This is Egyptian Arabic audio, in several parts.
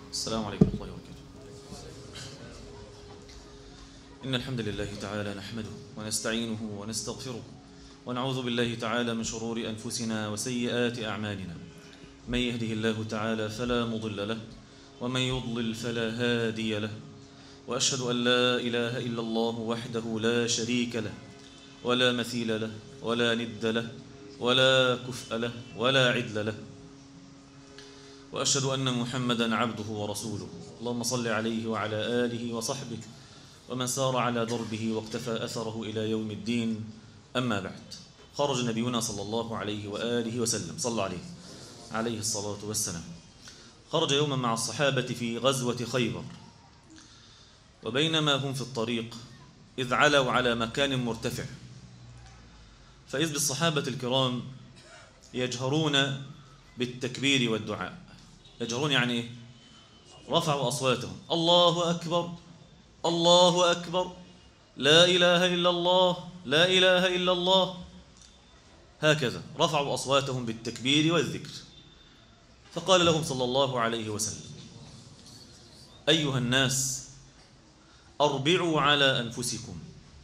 السلام عليكم ورحمة الله وبركاته إن الحمد لله تعالى نحمده ونستعينه ونستغفره ونعوذ بالله تعالى من شرور أنفسنا وسيئات أعمالنا من يهده الله تعالى فلا مضل له ومن يضلل فلا هادي له وأشهد أن لا إله إلا الله وحده لا شريك له ولا مثيل له ولا ند له ولا كفء له ولا عدل له واشهد ان محمدا عبده ورسوله اللهم صل عليه وعلى اله وصحبه ومن سار على دربه واقتفى اثره الى يوم الدين اما بعد خرج نبينا صلى الله عليه واله وسلم صلى عليه عليه الصلاه والسلام خرج يوما مع الصحابه في غزوه خيبر وبينما هم في الطريق اذ علوا على مكان مرتفع فاذ بالصحابه الكرام يجهرون بالتكبير والدعاء يجهرون يعني ايه رفعوا اصواتهم الله اكبر الله اكبر لا اله الا الله لا اله الا الله هكذا رفعوا اصواتهم بالتكبير والذكر فقال لهم صلى الله عليه وسلم ايها الناس اربعوا على انفسكم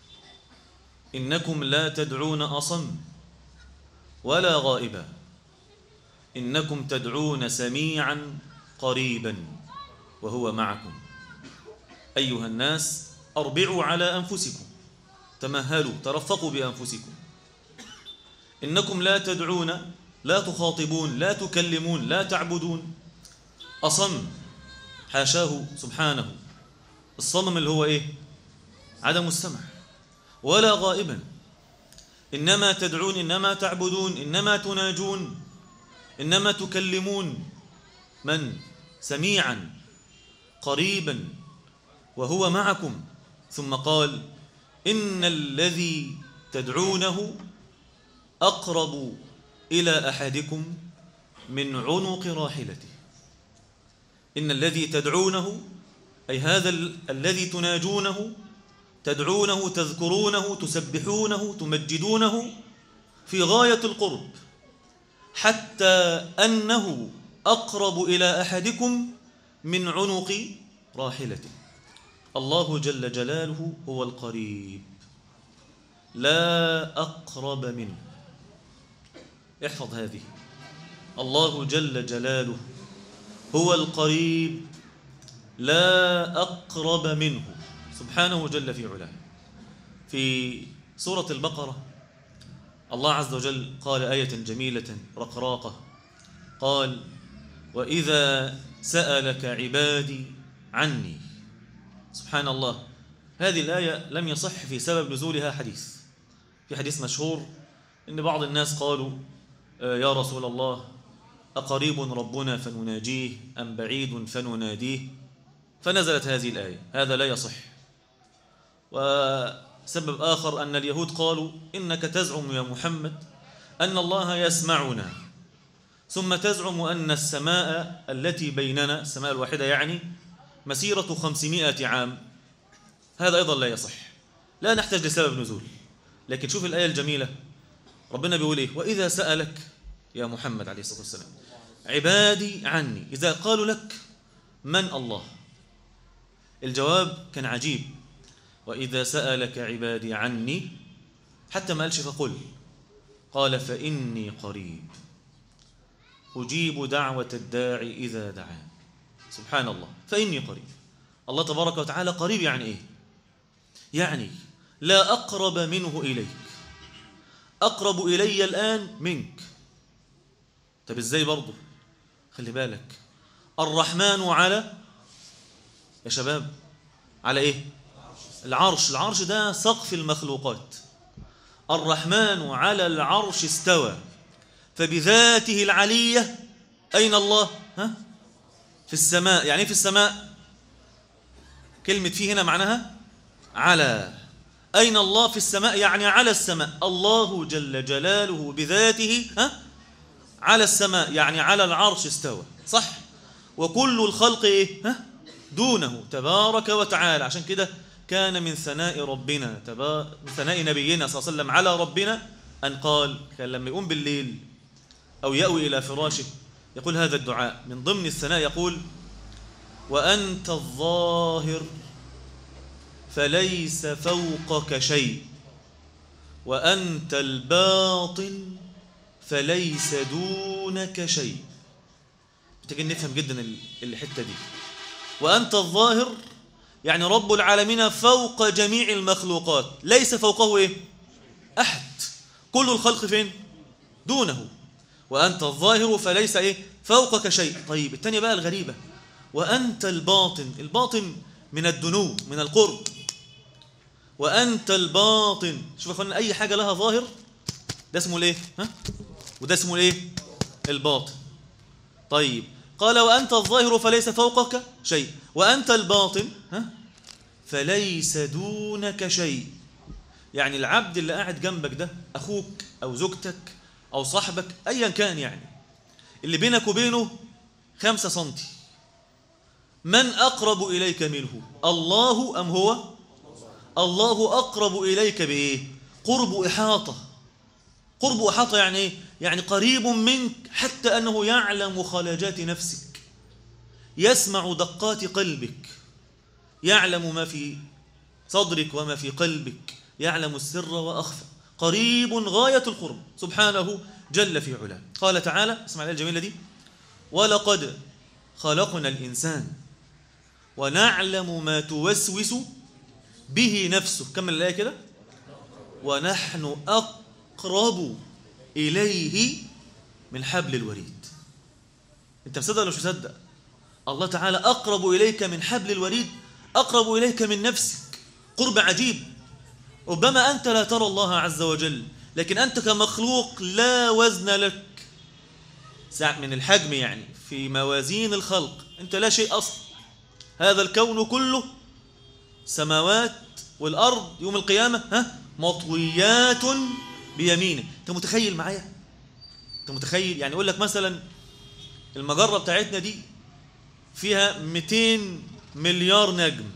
انكم لا تدعون اصم ولا غائبا انكم تدعون سميعا قريبا وهو معكم ايها الناس اربعوا على انفسكم تمهلوا ترفقوا بانفسكم انكم لا تدعون لا تخاطبون لا تكلمون لا تعبدون اصم حاشاه سبحانه الصمم اللي هو ايه عدم السمع ولا غائبا انما تدعون انما تعبدون انما تناجون انما تكلمون من سميعا قريبا وهو معكم ثم قال ان الذي تدعونه اقرب الى احدكم من عنق راحلته ان الذي تدعونه اي هذا ال الذي تناجونه تدعونه تذكرونه تسبحونه تمجدونه في غايه القرب حتى أنه أقرب إلى أحدكم من عنق راحلته الله جل جلاله هو القريب لا أقرب منه احفظ هذه الله جل جلاله هو القريب لا أقرب منه سبحانه جل في علاه في سورة البقرة الله عز وجل قال آية جميلة رقراقة قال وإذا سألك عبادي عني سبحان الله هذه الآية لم يصح في سبب نزولها حديث في حديث مشهور إن بعض الناس قالوا يا رسول الله أقريب ربنا فنناجيه أم بعيد فنناديه فنزلت هذه الآية هذا لا يصح وسبب آخر أن اليهود قالوا إنك تزعم يا محمد أن الله يسمعنا ثم تزعم أن السماء التي بيننا السماء الواحدة يعني مسيرة خمسمائة عام هذا أيضا لا يصح لا نحتاج لسبب نزول لكن شوف الآية الجميلة ربنا بيقول إيه وإذا سألك يا محمد عليه الصلاة والسلام عبادي عني إذا قالوا لك من الله الجواب كان عجيب وإذا سألك عبادي عني حتى ما قالش فقل قال فإني قريب أجيب دعوة الداعي إذا دعان سبحان الله فإني قريب الله تبارك وتعالى قريب يعني إيه يعني لا أقرب منه إليك أقرب إلي الآن منك طب إزاي برضه خلي بالك الرحمن على يا شباب على إيه العرش العرش ده سقف المخلوقات الرحمن على العرش استوى فبذاته العلية أين الله ها؟ في السماء يعني في السماء كلمة في هنا معناها على أين الله في السماء يعني على السماء الله جل جلاله بذاته ها؟ على السماء يعني على العرش استوى صح وكل الخلق إيه؟ ها؟ دونه تبارك وتعالى عشان كده كان من ثناء ربنا تبا... من ثناء نبينا صلى الله عليه وسلم على ربنا أن قال كان لما يقوم بالليل أو يأوي إلى فراشه يقول هذا الدعاء من ضمن الثناء يقول وأنت الظاهر فليس فوقك شيء وأنت الباطن فليس دونك شيء محتاجين نفهم جدا الحتة دي وأنت الظاهر يعني رب العالمين فوق جميع المخلوقات ليس فوقه إيه؟ أحد كل الخلق فين؟ دونه وأنت الظاهر فليس إيه؟ فوقك شيء طيب الثانية بقى الغريبة وأنت الباطن الباطن من الدنو من القرب وأنت الباطن شوف يا أخوانا أي حاجة لها ظاهر ده اسمه الايه ها وده اسمه الايه الباطن طيب قال وأنت الظاهر فليس فوقك شيء وأنت الباطن ها فليس دونك شيء يعني العبد اللي قاعد جنبك ده أخوك أو زوجتك أو صاحبك أيا كان يعني اللي بينك وبينه خمسة سنتي من أقرب إليك منه الله أم هو الله أقرب إليك بإيه قرب إحاطة قرب إحاطة يعني إيه يعني قريب منك حتى أنه يعلم خلاجات نفسك يسمع دقات قلبك يعلم ما في صدرك وما في قلبك يعلم السر وأخفى قريب غاية القرب سبحانه جل في علاه قال تعالى اسمع الجميلة دي ولقد خلقنا الإنسان ونعلم ما توسوس به نفسه كمل الآية كده ونحن أقرب إليه من حبل الوريد أنت مصدق ولا مش مصدق الله تعالى أقرب إليك من حبل الوريد أقرب إليك من نفسك قرب عجيب ربما أنت لا ترى الله عز وجل لكن أنت كمخلوق لا وزن لك من الحجم يعني في موازين الخلق أنت لا شيء أصلا هذا الكون كله سماوات والأرض يوم القيامة ها مطويات بيمينه أنت متخيل معايا أنت متخيل يعني يقول لك مثلا المجرة بتاعتنا دي فيها 200 مليار نجم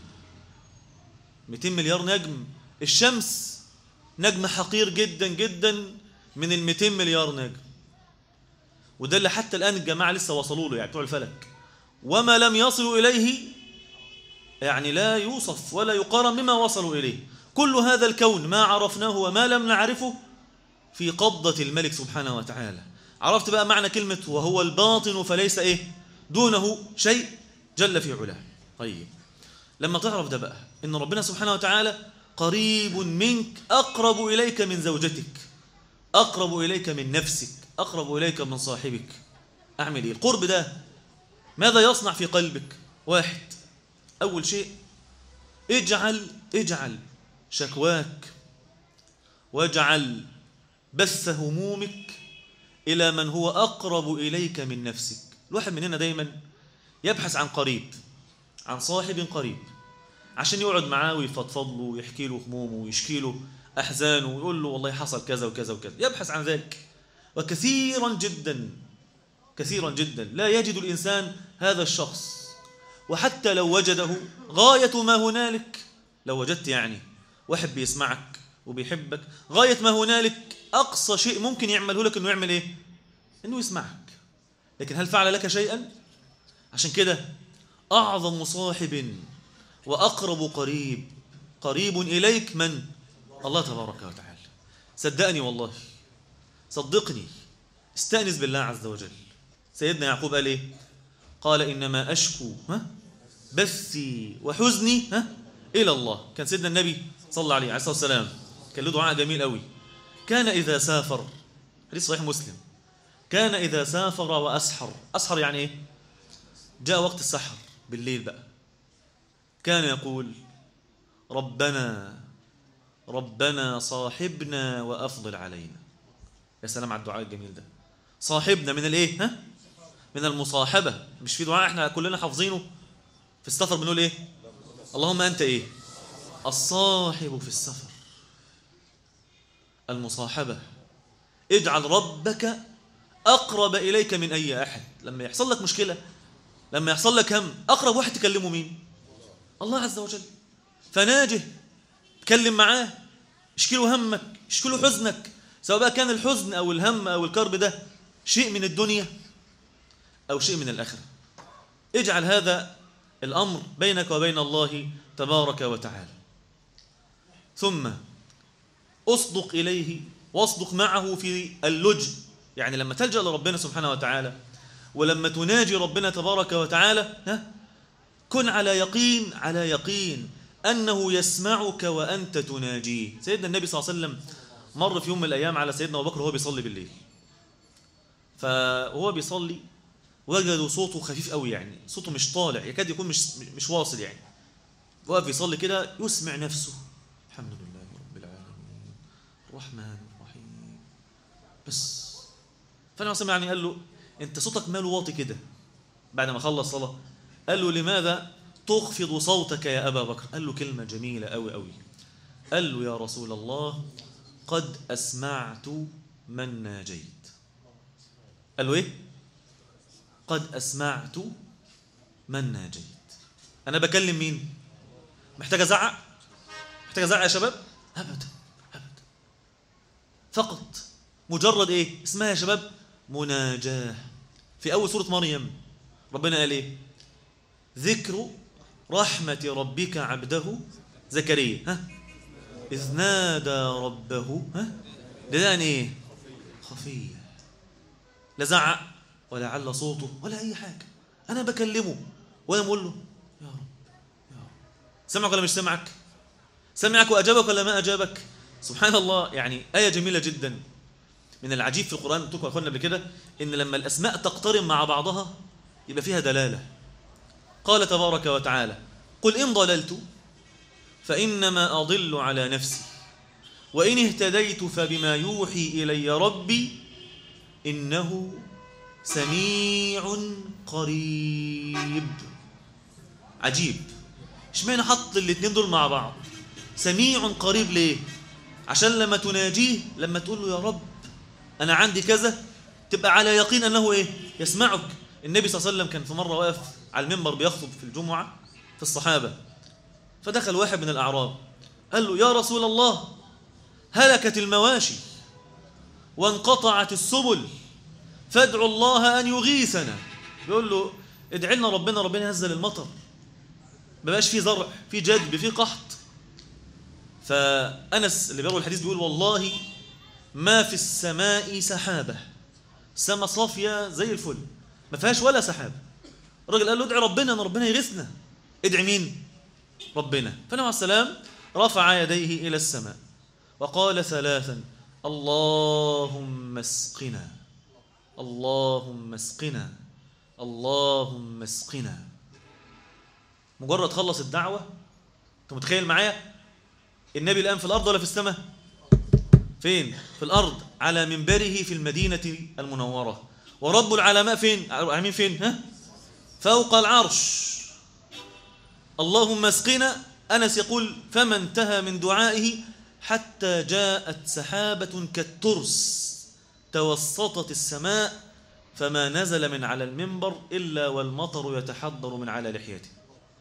200 مليار نجم الشمس نجم حقير جدا جدا من ال 200 مليار نجم وده اللي حتى الآن الجماعة لسه وصلوا له يعني بتوع الفلك وما لم يصلوا إليه يعني لا يوصف ولا يقارن بما وصلوا إليه كل هذا الكون ما عرفناه وما لم نعرفه في قبضة الملك سبحانه وتعالى عرفت بقى معنى كلمة وهو الباطن فليس إيه دونه شيء جل في علاه طيب لما تعرف ده بقى إن ربنا سبحانه وتعالى قريب منك أقرب إليك من زوجتك أقرب إليك من نفسك أقرب إليك من صاحبك أعمل إيه القرب ده ماذا يصنع في قلبك واحد أول شيء اجعل اجعل شكواك واجعل بث همومك إلى من هو أقرب إليك من نفسك الواحد مننا دايما يبحث عن قريب عن صاحب قريب عشان يقعد معاه ويفضفض له ويحكي له همومه ويشكي له أحزانه ويقول له والله حصل كذا وكذا وكذا يبحث عن ذلك وكثيرا جدا كثيرا جدا لا يجد الإنسان هذا الشخص وحتى لو وجده غاية ما هنالك لو وجدت يعني واحد بيسمعك وبيحبك غاية ما هنالك أقصى شيء ممكن يعمله لك أنه يعمل إيه أنه يسمعك لكن هل فعل لك شيئا عشان كده أعظم صاحب وأقرب قريب قريب إليك من الله تبارك وتعالى صدقني والله صدقني استأنس بالله عز وجل سيدنا يعقوب قال إيه قال إنما أشكو ها بثي وحزني ها إلى الله كان سيدنا النبي صلى الله عليه الصلاة والسلام كان له دعاء جميل قوي كان إذا سافر حديث صحيح مسلم كان إذا سافر وأسحر أسحر يعني إيه جاء وقت السحر بالليل بقى كان يقول ربنا ربنا صاحبنا وأفضل علينا يا سلام على الدعاء الجميل ده صاحبنا من الايه ها من المصاحبة مش في دعاء احنا كلنا حافظينه في السفر بنقول ايه اللهم انت ايه الصاحب في السفر المصاحبة اجعل ربك أقرب إليك من أي أحد لما يحصل لك مشكلة لما يحصل لك هم أقرب واحد تكلمه مين الله عز وجل فناجه تكلم معاه اشكي له همك اشكي له حزنك سواء بقى كان الحزن أو الهم أو الكرب ده شيء من الدنيا أو شيء من الآخرة اجعل هذا الأمر بينك وبين الله تبارك وتعالى ثم أصدق إليه واصدق معه في اللج يعني لما تلجأ لربنا سبحانه وتعالى ولما تناجي ربنا تبارك وتعالى ها كن على يقين على يقين أنه يسمعك وأنت تناجيه سيدنا النبي صلى الله عليه وسلم مر في يوم من الأيام على سيدنا أبو بكر وهو بيصلي بالليل فهو بيصلي وجدوا صوته خفيف قوي يعني صوته مش طالع يكاد يكون مش مش واصل يعني وقف يصلي كده يسمع نفسه الحمد لله رب العالمين الرحمن الرحيم بس فانا سمع يعني قال له انت صوتك ماله واطي كده بعد ما خلص صلاه قال له لماذا تخفض صوتك يا ابا بكر قال له كلمه جميله قوي قوي قال له يا رسول الله قد اسمعت من ناجيت قال له ايه قد اسمعت من ناجيت انا بكلم مين محتاج ازعق محتاج ازعق يا شباب ابدا ابدا فقط مجرد ايه اسمها يا شباب مناجاه في اول سوره مريم ربنا قال ايه ذكر رحمه ربك عبده زكريا ها اذ نادى ربه ها ده يعني ايه خفيه لا زعق ولا على صوته ولا اي حاجه انا بكلمه وانا بقول له يا رب يا رب سمعك ولا مش سمعك سمعك واجابك ولا ما اجابك سبحان الله يعني ايه جميله جدا من العجيب في القران قلت لكم يا اخوانا قبل كده ان لما الاسماء تقترن مع بعضها يبقى فيها دلاله قال تبارك وتعالى قل ان ضللت فانما اضل على نفسي وان اهتديت فبما يوحي الي ربي انه سميع قريب عجيب اشمعنى حط الاثنين دول مع بعض سميع قريب ليه عشان لما تناجيه لما تقول له يا رب انا عندي كذا تبقى على يقين انه ايه يسمعك النبي صلى الله عليه وسلم كان في مره واقف على المنبر بيخطب في الجمعه في الصحابه فدخل واحد من الاعراب قال له يا رسول الله هلكت المواشي وانقطعت السبل فادعوا الله أن يغيثنا بيقول له ادعي لنا ربنا ربنا ينزل المطر ما بقاش فيه زرع فيه جدب فيه قحط فأنس اللي بيروي الحديث بيقول والله ما في السماء سحابة سما صافية زي الفل ما فيهاش ولا سحابة الراجل قال له ادعي ربنا ان ربنا يغيثنا ادعي مين ربنا فنبي عليه السلام رفع يديه إلى السماء وقال ثلاثا اللهم اسقنا اللهم اسقنا اللهم اسقنا مجرد خلص الدعوة انت متخيل معايا النبي الآن في الأرض ولا في السماء فين في الأرض على منبره في المدينة المنورة ورب العلماء فين العالمين فين ها فوق العرش اللهم اسقنا أنس يقول فما انتهى من دعائه حتى جاءت سحابة كالترس توسطت السماء فما نزل من على المنبر إلا والمطر يتحضر من على لحيته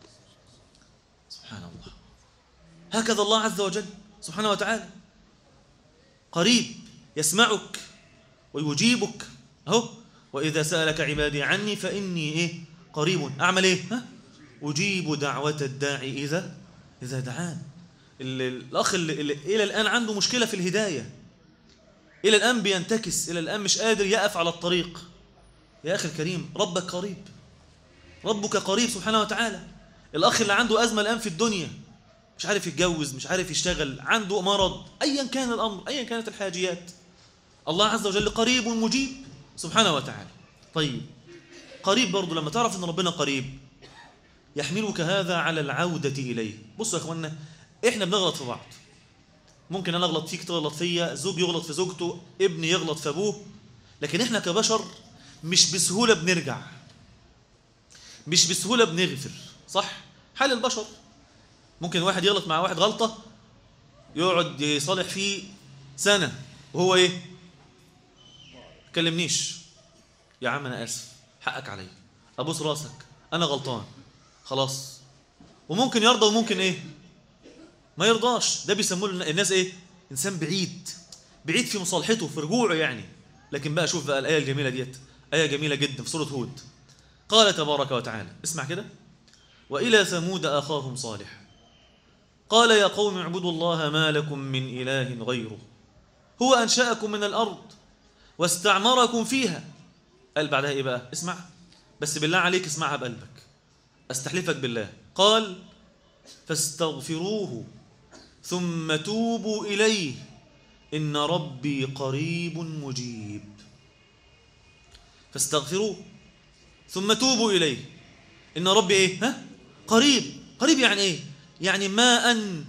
سبحان الله هكذا الله عز وجل سبحانه وتعالى قريب يسمعك ويجيبك اهو واذا سالك عبادي عني فاني ايه قريب اعمل ايه ها اجيب دعوه الداعي اذا اذا دعان الاخ اللي, اللي الى الان عنده مشكله في الهدايه الى الان بينتكس الى الان مش قادر يقف على الطريق يا اخي الكريم ربك قريب ربك قريب سبحانه وتعالى الاخ اللي عنده ازمه الان في الدنيا مش عارف يتجوز مش عارف يشتغل عنده مرض ايا كان الامر ايا كانت الحاجيات الله عز وجل قريب مجيب سبحانه وتعالى طيب قريب برضه لما تعرف ان ربنا قريب يحملك هذا على العودة إليه بصوا يا أخوانا إحنا بنغلط في بعض ممكن أنا أغلط فيك تغلط فيا زوج يغلط في زوجته ابن يغلط في أبوه لكن إحنا كبشر مش بسهولة بنرجع مش بسهولة بنغفر صح حال البشر ممكن واحد يغلط مع واحد غلطة يقعد يصالح فيه سنة وهو ايه كلمنيش يا عم انا اسف حقك عليا ابوس راسك انا غلطان خلاص وممكن يرضى وممكن ايه ما يرضاش ده بيسموه الناس ايه انسان بعيد بعيد في مصالحته في رجوعه يعني لكن بقى شوف بقى الايه الجميله ديت ايه جميله جدا في سوره هود قال تبارك وتعالى اسمع كده وإلى ثمود أخاهم صالح قال يا قوم اعبدوا الله ما لكم من إله غيره هو أنشأكم من الأرض واستعمركم فيها قال بعدها إيه بقى اسمع بس بالله عليك اسمعها بقلبك أستحلفك بالله قال فاستغفروه ثم توبوا إليه إن ربي قريب مجيب فاستغفروه ثم توبوا إليه إن ربي إيه ها قريب قريب يعني إيه يعني ما أن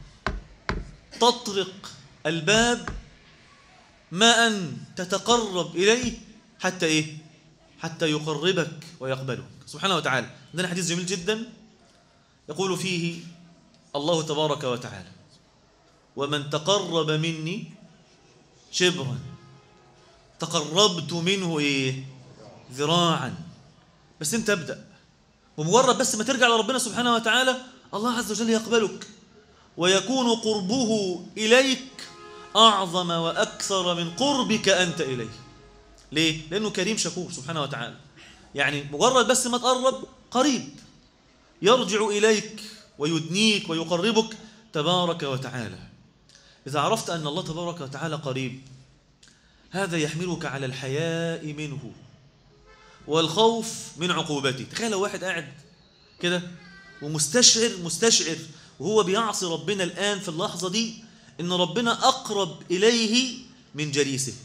تطرق الباب ما أن تتقرب إليه حتى إيه حتى يقربك ويقبلك سبحانه وتعالى عندنا حديث جميل جدا يقول فيه الله تبارك وتعالى ومن تقرب مني شبرا تقربت منه ايه ذراعا بس انت ابدا ومجرد بس ما ترجع لربنا سبحانه وتعالى الله عز وجل يقبلك ويكون قربه اليك اعظم واكثر من قربك انت اليه ليه لانه كريم شكور سبحانه وتعالى يعني مجرد بس ما تقرب قريب يرجع اليك ويدنيك ويقربك تبارك وتعالى إذا عرفت أن الله تبارك وتعالى قريب هذا يحملك على الحياء منه والخوف من عقوبته تخيل لو واحد قاعد كده ومستشعر مستشعر وهو بيعصي ربنا الآن في اللحظة دي إن ربنا أقرب إليه من جليسه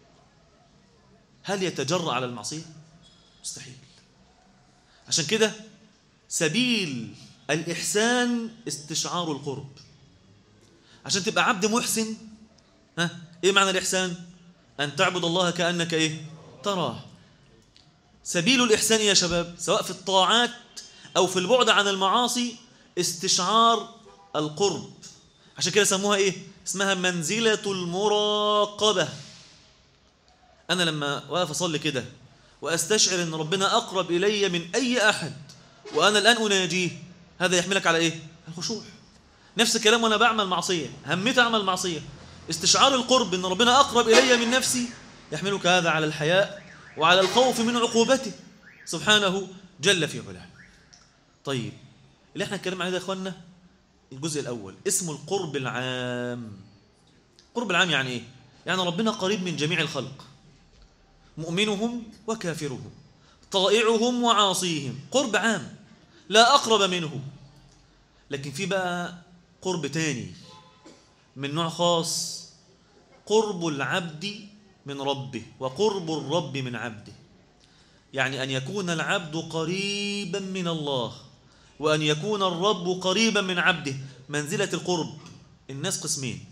هل يتجرأ على المعصية؟ مستحيل عشان كده سبيل الإحسان استشعار القرب عشان تبقى عبد محسن ها ايه معنى الإحسان أن تعبد الله كأنك ايه تراه سبيل الإحسان يا شباب سواء في الطاعات أو في البعد عن المعاصي استشعار القرب عشان كده سموها ايه اسمها منزلة المراقبة أنا لما واقف أصلي كده وأستشعر أن ربنا أقرب إلي من أي أحد وأنا الآن أناجيه هذا يحملك على إيه؟ الخشوع نفس الكلام وأنا بعمل معصية هميت أعمل معصية استشعار القرب أن ربنا أقرب إلي من نفسي يحملك هذا على الحياء وعلى الخوف من عقوبته سبحانه جل في علاه طيب اللي احنا اتكلمنا عليه ده يا اخوانا الجزء الاول اسمه القرب العام القرب العام يعني ايه يعني ربنا قريب من جميع الخلق مؤمنهم وكافرهم طائعهم وعاصيهم قرب عام لا أقرب منه لكن في بقى قرب تاني من نوع خاص قرب العبد من ربه وقرب الرب من عبده يعني أن يكون العبد قريبا من الله وأن يكون الرب قريبا من عبده منزلة القرب الناس قسمين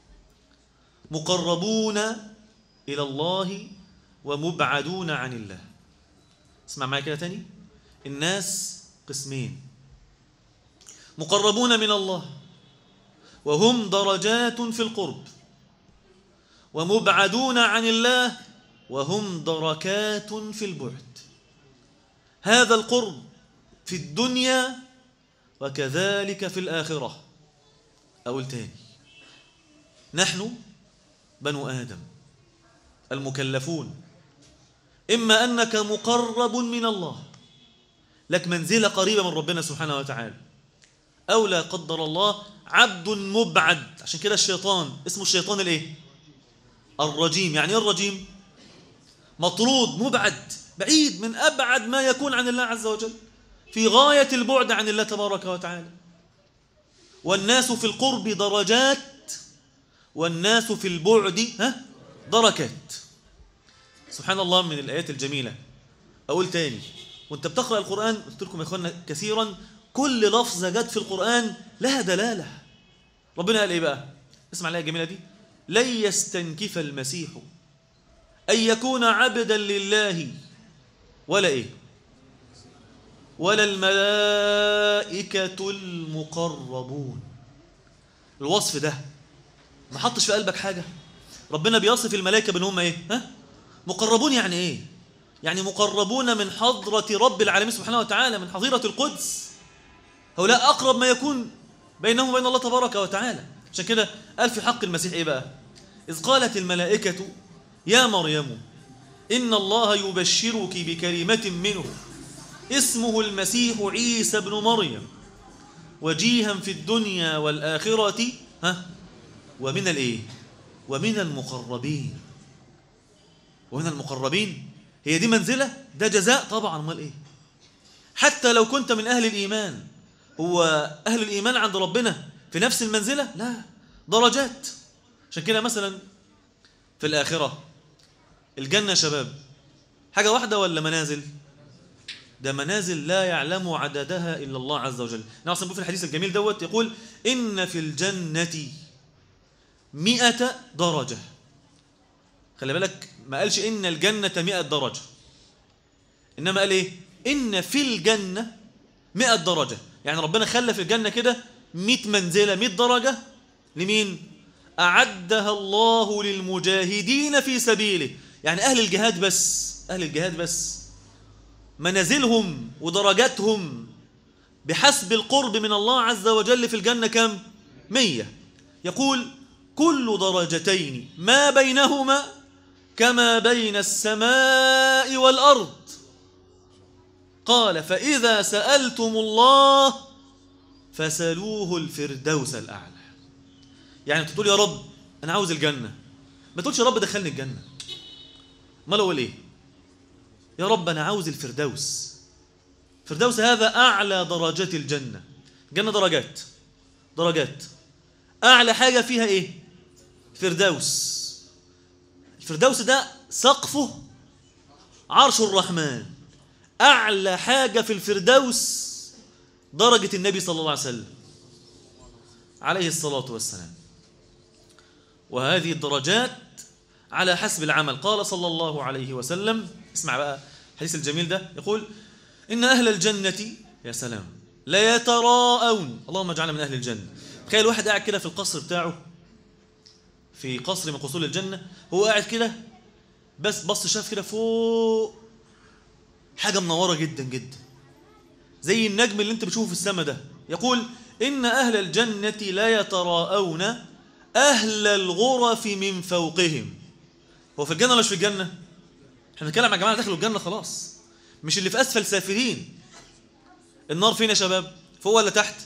مقربون إلى الله ومبعدون عن الله اسمع معايا كده تاني الناس قسمين مقربون من الله وهم درجات في القرب ومبعدون عن الله وهم دركات في البعد هذا القرب في الدنيا وكذلك في الآخرة أقول تاني نحن بنو آدم المكلفون إما أنك مقرب من الله لك منزلة قريبة من ربنا سبحانه وتعالى أو لا قدر الله عبد مبعد عشان كده الشيطان اسمه الشيطان الايه الرجيم يعني ايه الرجيم مطرود مبعد بعيد من أبعد ما يكون عن الله عز وجل في غاية البعد عن الله تبارك وتعالى والناس في القرب درجات والناس في البعد ها دركات سبحان الله من الآيات الجميلة أقول تاني وانت بتقرأ القرآن قلت لكم يا أخوانا كثيرا كل لفظة جت في القرآن لها دلالة ربنا قال إيه بقى اسمع الآية الجميلة دي لن يستنكف المسيح أن يكون عبدا لله ولا إيه ولا الملائكة المقربون الوصف ده ما حطش في قلبك حاجة ربنا بيصف الملائكة بأنهم إيه ها مقربون يعني ايه يعني مقربون من حضرة رب العالمين سبحانه وتعالى من حظيرة القدس هؤلاء أقرب ما يكون بينهم وبين الله تبارك وتعالى عشان كده قال في حق المسيح إيه بقى إذ قالت الملائكة يا مريم إن الله يبشرك بكلمة منه اسمه المسيح عيسى بن مريم وجيها في الدنيا والآخرة ها ومن الايه ومن المقربين ومن المقربين هي دي منزلة ده جزاء طبعا امال ايه حتى لو كنت من أهل الإيمان هو أهل الإيمان عند ربنا في نفس المنزلة لا درجات عشان كده مثلا في الآخرة الجنة شباب حاجة واحدة ولا منازل ده منازل لا يعلم عددها إلا الله عز وجل نعم في الحديث الجميل دوت يقول إن في الجنة مئة درجة خلي بالك ما قالش إن الجنة مئة درجة إنما قال إيه إن في الجنة مئة درجة يعني ربنا خلى في الجنة كده مئة منزلة مئة درجة لمين أعدها الله للمجاهدين في سبيله يعني أهل الجهاد بس أهل الجهاد بس منازلهم ودرجاتهم بحسب القرب من الله عز وجل في الجنة كم؟ مية يقول كل درجتين ما بينهما كما بين السماء والأرض قال فإذا سألتم الله فسلوه الفردوس الأعلى يعني تقول يا رب أنا عاوز الجنة ما تقولش يا رب دخلني الجنة ما لو ليه يا رب أنا عاوز الفردوس الفردوس هذا أعلى درجات الجنة الجنة درجات درجات أعلى حاجة فيها إيه فردوس الفردوس ده سقفه عرش الرحمن أعلى حاجة في الفردوس درجة النبي صلى الله عليه وسلم عليه الصلاة والسلام وهذه الدرجات على حسب العمل قال صلى الله عليه وسلم اسمع بقى الحديث الجميل ده يقول إن أهل الجنة يا سلام لا يتراءون اللهم اجعلنا من أهل الجنة تخيل واحد قاعد كده في القصر بتاعه في قصر من قصور الجنة هو قاعد كده بس بص شاف كده فوق حاجة منورة جدا جدا زي النجم اللي انت بتشوفه في السماء ده يقول إن أهل الجنة لا يتراءون أهل الغرف من فوقهم هو في الجنة ولا مش في الجنة احنا بنتكلم يا جماعة دخلوا الجنة خلاص مش اللي في أسفل سافلين النار فين يا شباب فوق ولا تحت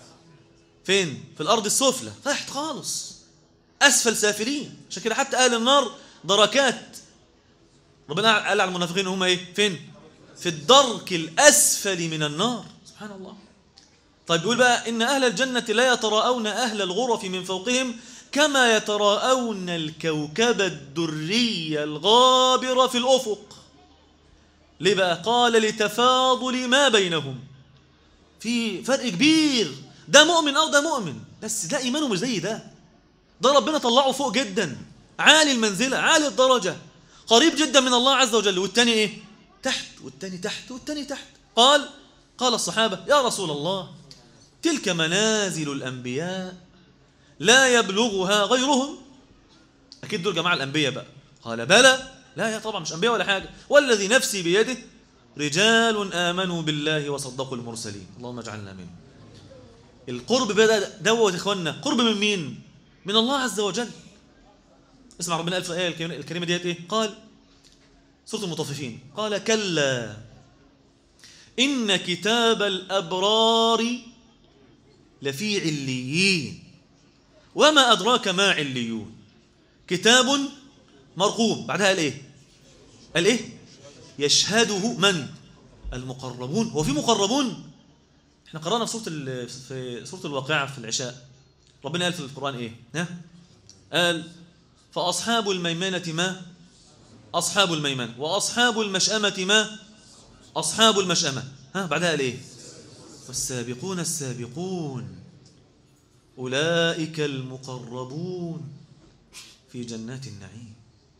فين في الأرض السفلى تحت خالص أسفل سافلين عشان كده حتى أهل النار دركات ربنا قال على المنافقين هم ايه فين في الدرك الأسفل من النار سبحان الله طيب يقول بقى إن أهل الجنة لا يتراءون أهل الغرف من فوقهم كما يتراءون الكوكب الدري الغابر في الأفق ليه بقى قال لتفاضل ما بينهم في فرق كبير ده مؤمن أو ده مؤمن بس ده إيمانه مش زي ده ده ربنا طلعه فوق جدا عالي المنزلة عالي الدرجة قريب جدا من الله عز وجل والتاني إيه تحت والتاني تحت والتاني تحت قال قال الصحابة يا رسول الله تلك منازل الأنبياء لا يبلغها غيرهم أكيد دول جماعة الأنبياء بقى قال بلى لا يا طبعا مش أنبياء ولا حاجة والذي نفسي بيده رجال آمنوا بالله وصدقوا المرسلين اللهم اجعلنا منهم القرب بدأ دوت يا إخواننا قرب من مين من الله عز وجل اسمع ربنا قال في الآية الكريمة ديت إيه قال سورة المطففين قال كلا إن كتاب الأبرار لفي عليين وما أدراك ما عليون كتاب مرقوم بعدها قال إيه قال إيه يشهده من المقربون هو في مقربون احنا قرأنا في سورة في سورة الواقعة في العشاء ربنا قال في القرآن إيه ها قال فأصحاب الميمنة ما أصحاب الميمنة وأصحاب المشأمة ما أصحاب المشأمة ها بعدها قال إيه والسابقون السابقون أولئك المقربون في جنات النعيم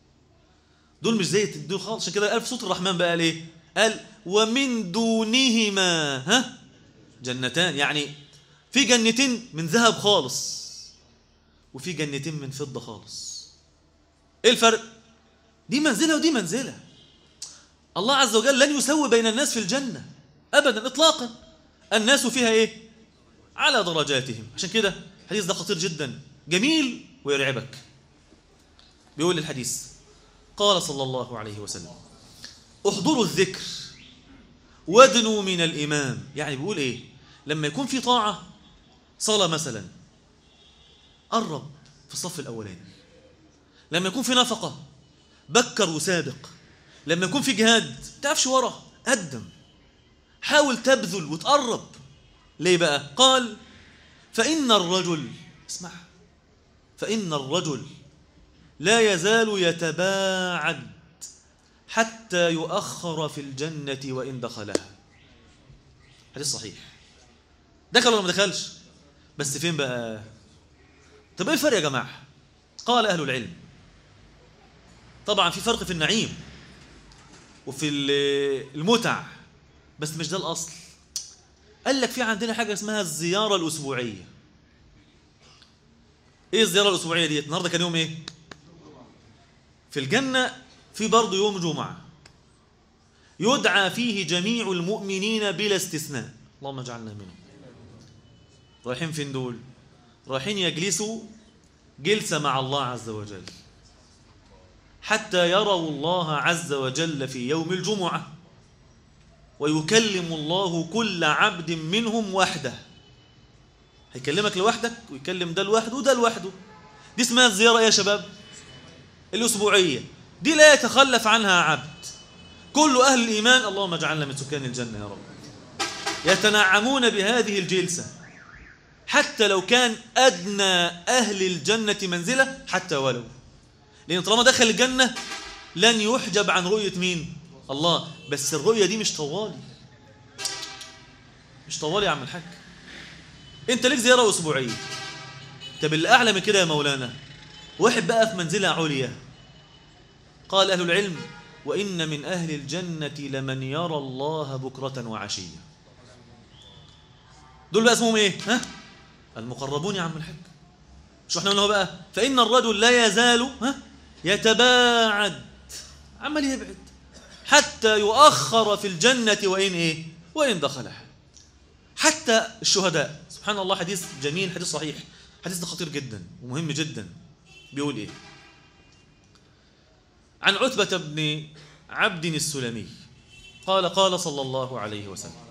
دول مش زي دول خالص عشان كده قال في صوت الرحمن بقى قال ايه قال ومن دونهما ها جنتان يعني في جنتين من ذهب خالص وفي جنتين من فضة خالص ايه الفرق دي منزلة ودي منزلة الله عز وجل لن يسوي بين الناس في الجنة أبدا إطلاقا الناس فيها إيه على درجاتهم عشان كده الحديث ده خطير جدا جميل ويرعبك بيقول الحديث قال صلى الله عليه وسلم احضروا الذكر وادنوا من الإمام يعني بيقول إيه لما يكون في طاعة صلاة مثلا قرب في الصف الأولاني لما يكون في نفقة بكر وسابق لما يكون في جهاد تعرفش ورا قدم حاول تبذل وتقرب ليه بقى قال فإن الرجل اسمع فإن الرجل لا يزال يتباعد حتى يؤخر في الجنة وإن دخلها حديث صحيح دخل ولا ما دخلش بس فين بقى طب ايه الفرق يا جماعة قال أهل العلم طبعا في فرق في النعيم وفي المتع بس مش ده الأصل قال لك في عندنا حاجة اسمها الزيارة الأسبوعية ايه الزيارة الأسبوعية ديت النهاردة كان يوم ايه في الجنة في برضه يوم جمعة يدعى فيه جميع المؤمنين بلا استثناء اللهم اجعلنا منهم رايحين فين دول رايحين يجلسوا جلسة مع الله عز وجل حتى يروا الله عز وجل في يوم الجمعة ويكلم الله كل عبد منهم وحده هيكلمك لوحدك ويكلم ده لوحده وده لوحده دي اسمها الزيارة يا شباب الأسبوعية دي لا يتخلف عنها عبد كل أهل الإيمان اللهم اجعلنا من سكان الجنة يا رب يتنعمون بهذه الجلسة حتى لو كان أدنى أهل الجنة منزلة حتى ولو لأن طالما دخل الجنة لن يحجب عن رؤية مين الله بس الرؤية دي مش طوالي مش طوالي يا عم الحاج انت ليك زيارة أسبوعية طب اللي أعلى من كده يا مولانا واحد بقى في منزلة عليا قال أهل العلم وإن من أهل الجنة لمن يرى الله بكرة وعشية دول بقى اسمهم إيه ها؟ المقربون يا عم الحاج شو احنا قلنا بقى فإن الرجل لا يزال ها؟ يتباعد عمال يبعد حتى يؤخر في الجنة وإن إيه وإن دخلها حتى الشهداء سبحان الله حديث جميل حديث صحيح حديث ده خطير جدا ومهم جدا بيقول إيه عن عتبة بن عبد السلمي قال قال صلى الله عليه وسلم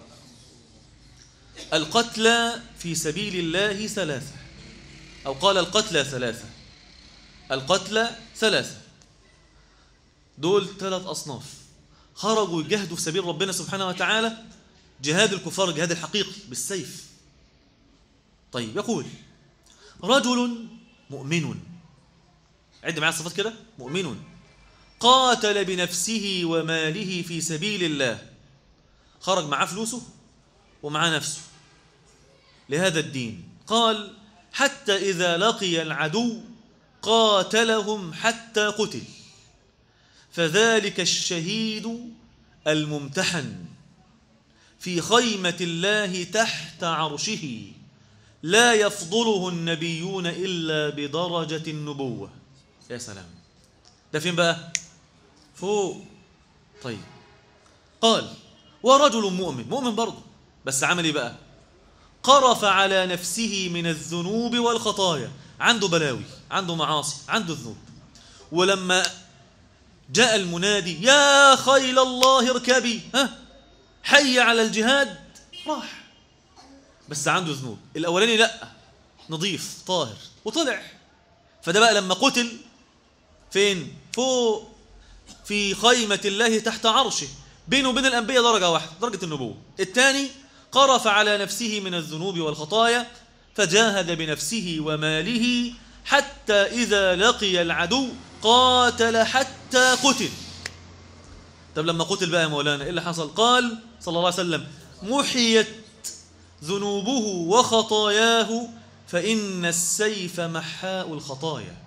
القتلى في سبيل الله ثلاثة أو قال القتلى ثلاثة القتلى ثلاثة دول ثلاث أصناف خرجوا يجاهدوا في سبيل ربنا سبحانه وتعالى جهاد الكفار الجهاد الحقيقي بالسيف طيب يقول رجل مؤمن عد معايا الصفات كده مؤمن قاتل بنفسه وماله في سبيل الله خرج معاه فلوسه ومعاه نفسه لهذا الدين قال حتى إذا لقي العدو قاتلهم حتى قتل فذلك الشهيد الممتحن في خيمة الله تحت عرشه لا يفضله النبيون إلا بدرجة النبوة يا سلام ده فين بقى فوق طيب قال ورجل مؤمن مؤمن برضه بس عمل ايه بقى قرف على نفسه من الذنوب والخطايا عنده بلاوي عنده معاصي عنده ذنوب ولما جاء المنادي يا خيل الله اركبي ها حي على الجهاد راح بس عنده ذنوب الاولاني لا نظيف طاهر وطلع فده بقى لما قتل فين فوق في خيمة الله تحت عرشه بينه وبين الأنبياء درجة واحدة درجة النبوة الثاني قرف على نفسه من الذنوب والخطايا فجاهد بنفسه وماله حتى إذا لقي العدو قاتل حتى قتل طب لما قتل بقى يا مولانا إيه اللي حصل قال صلى الله عليه وسلم محيت ذنوبه وخطاياه فإن السيف محاء الخطايا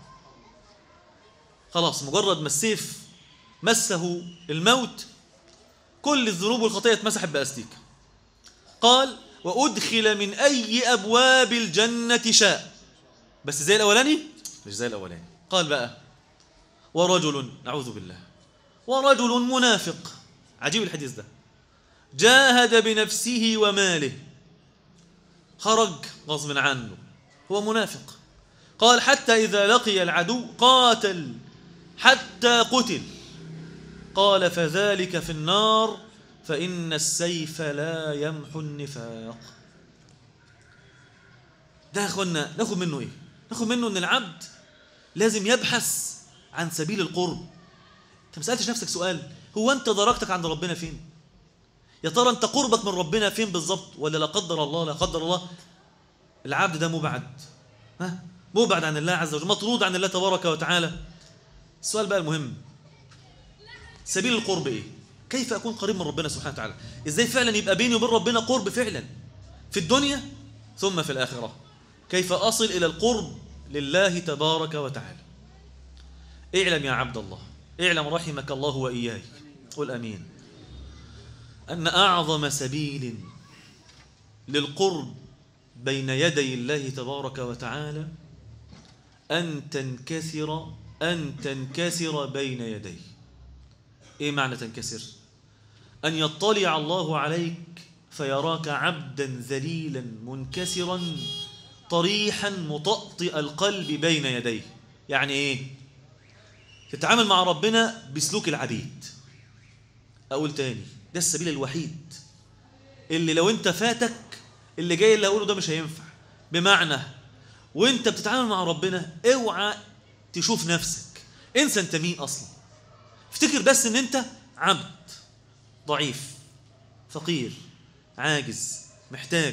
خلاص مجرد ما السيف مسه الموت كل الذنوب والخطايا اتمسحت بأستيك قال وأدخل من أي أبواب الجنة شاء بس زي الأولاني مش زي الأولاني قال بقى ورجل نعوذ بالله ورجل منافق عجيب الحديث ده جاهد بنفسه وماله خرج غصب عنه هو منافق قال حتى إذا لقي العدو قاتل حتى قتل قال فذلك في النار فإن السيف لا يمحو النفاق ده يا اخوانا ناخد منه ايه ناخد منه ان العبد لازم يبحث عن سبيل القرب انت ما سالتش نفسك سؤال هو انت درجتك عند ربنا فين يا ترى انت قربك من ربنا فين بالظبط ولا لا قدر الله لا قدر الله العبد ده مبعد ها مبعد عن الله عز وجل مطرود عن الله تبارك وتعالى السؤال بقى المهم سبيل القرب ايه كيف اكون قريب من ربنا سبحانه وتعالى ازاي فعلا يبقى بيني وبين ربنا قرب فعلا في الدنيا ثم في الاخره كيف اصل الى القرب لله تبارك وتعالى اعلم يا عبد الله اعلم رحمك الله واياك قل امين ان اعظم سبيل للقرب بين يدي الله تبارك وتعالى ان تنكسر ان تنكسر بين يديه ايه معنى تنكسر ان يطلع الله عليك فيراك عبدا ذليلا منكسرا طريحا مطأطئ القلب بين يديه يعني ايه تتعامل مع ربنا بسلوك العبيد اقول تاني ده السبيل الوحيد اللي لو انت فاتك اللي جاي اللي هقوله ده مش هينفع بمعنى وانت بتتعامل مع ربنا اوعى تشوف نفسك انسى انت مين اصلا افتكر بس ان انت عبد ضعيف فقير عاجز محتاج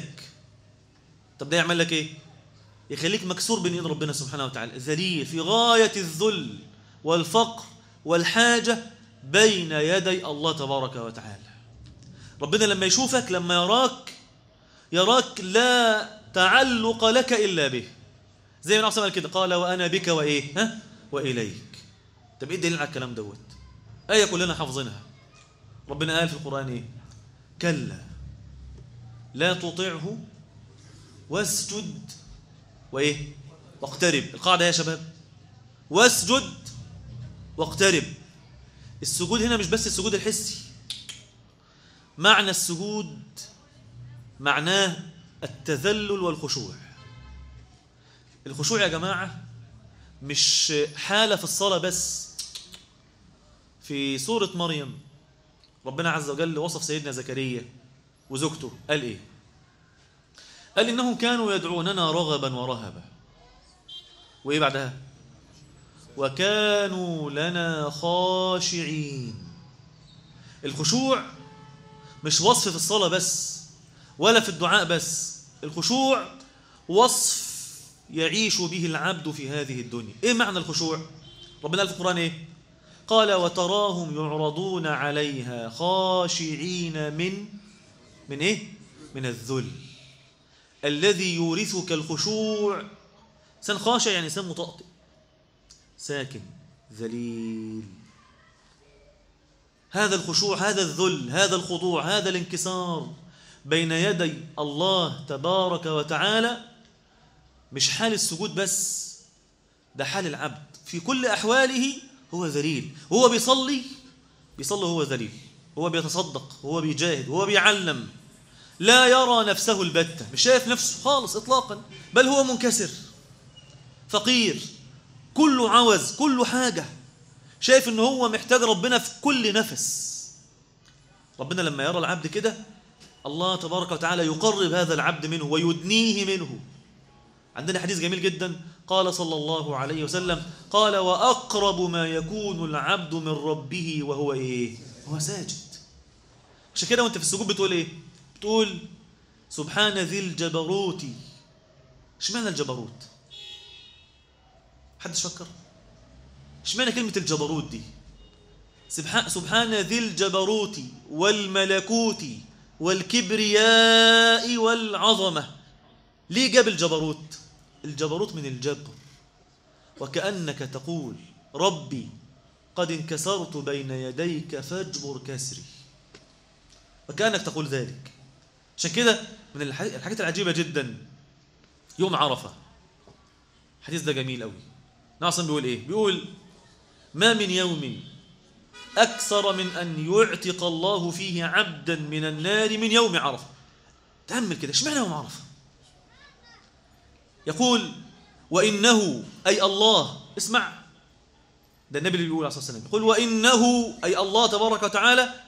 طب ده يعمل لك ايه يخليك مكسور بين ايد ربنا سبحانه وتعالى ذليل في غايه الذل والفقر والحاجه بين يدي الله تبارك وتعالى ربنا لما يشوفك لما يراك يراك لا تعلق لك الا به زي ما نعم كده قال وانا بك وايه ها واليك طب ايه الدليل على الكلام دوت ايه كلنا حافظينها ربنا قال في القران ايه كلا لا تطعه واسجد وايه واقترب القاعده يا شباب واسجد واقترب السجود هنا مش بس السجود الحسي معنى السجود معناه التذلل والخشوع الخشوع يا جماعه مش حاله في الصلاه بس في سوره مريم ربنا عز وجل وصف سيدنا زكريا وزوجته قال ايه قال انهم كانوا يدعوننا رغبا ورهبا وايه بعدها وكانوا لنا خاشعين الخشوع مش وصف في الصلاة بس ولا في الدعاء بس الخشوع وصف يعيش به العبد في هذه الدنيا ايه معنى الخشوع ربنا قال في القرآن ايه قال وتراهم يعرضون عليها خاشعين من من ايه من الذل الذي يورثك الخشوع انسان خاشع يعني انسان مطأطئ ساكن ذليل هذا الخشوع هذا الذل هذا الخضوع هذا الانكسار بين يدي الله تبارك وتعالى مش حال السجود بس ده حال العبد في كل أحواله هو ذليل وهو بيصلي بيصلي هو ذليل هو بيتصدق هو بيجاهد هو بيعلم لا يرى نفسه البتة مش شايف نفسه خالص إطلاقا بل هو منكسر فقير كله عوز كله حاجة شايف ان هو محتاج ربنا في كل نفس ربنا لما يرى العبد كده الله تبارك وتعالى يقرب هذا العبد منه ويدنيه منه عندنا حديث جميل جدا قال صلى الله عليه وسلم قال وأقرب ما يكون العبد من ربه وهو إيه هو ساجد عشان كده وانت في السجود بتقول إيه بتقول سبحان ذي الجبروت اشمعنى الجبروت حدش فكر اشمعنى كلمة الجبروت دي سبحان, سبحان ذي الجبروت والملكوت والكبرياء والعظمة ليه جاب الجبروت الجبروت من الجبر وكأنك تقول ربي قد انكسرت بين يديك فاجبر كسري وكأنك تقول ذلك عشان كده من الحاجات العجيبة جدا يوم عرفة الحديث ده جميل قوي ناصم بيقول ايه بيقول ما من يوم أكثر من أن يعتق الله فيه عبدا من النار من يوم عرفة تأمل كده اشمعنى يوم عرفة يقول وإنه أي الله اسمع ده النبي اللي بيقول عليه الصلاة والسلام يقول وإنه أي الله تبارك وتعالى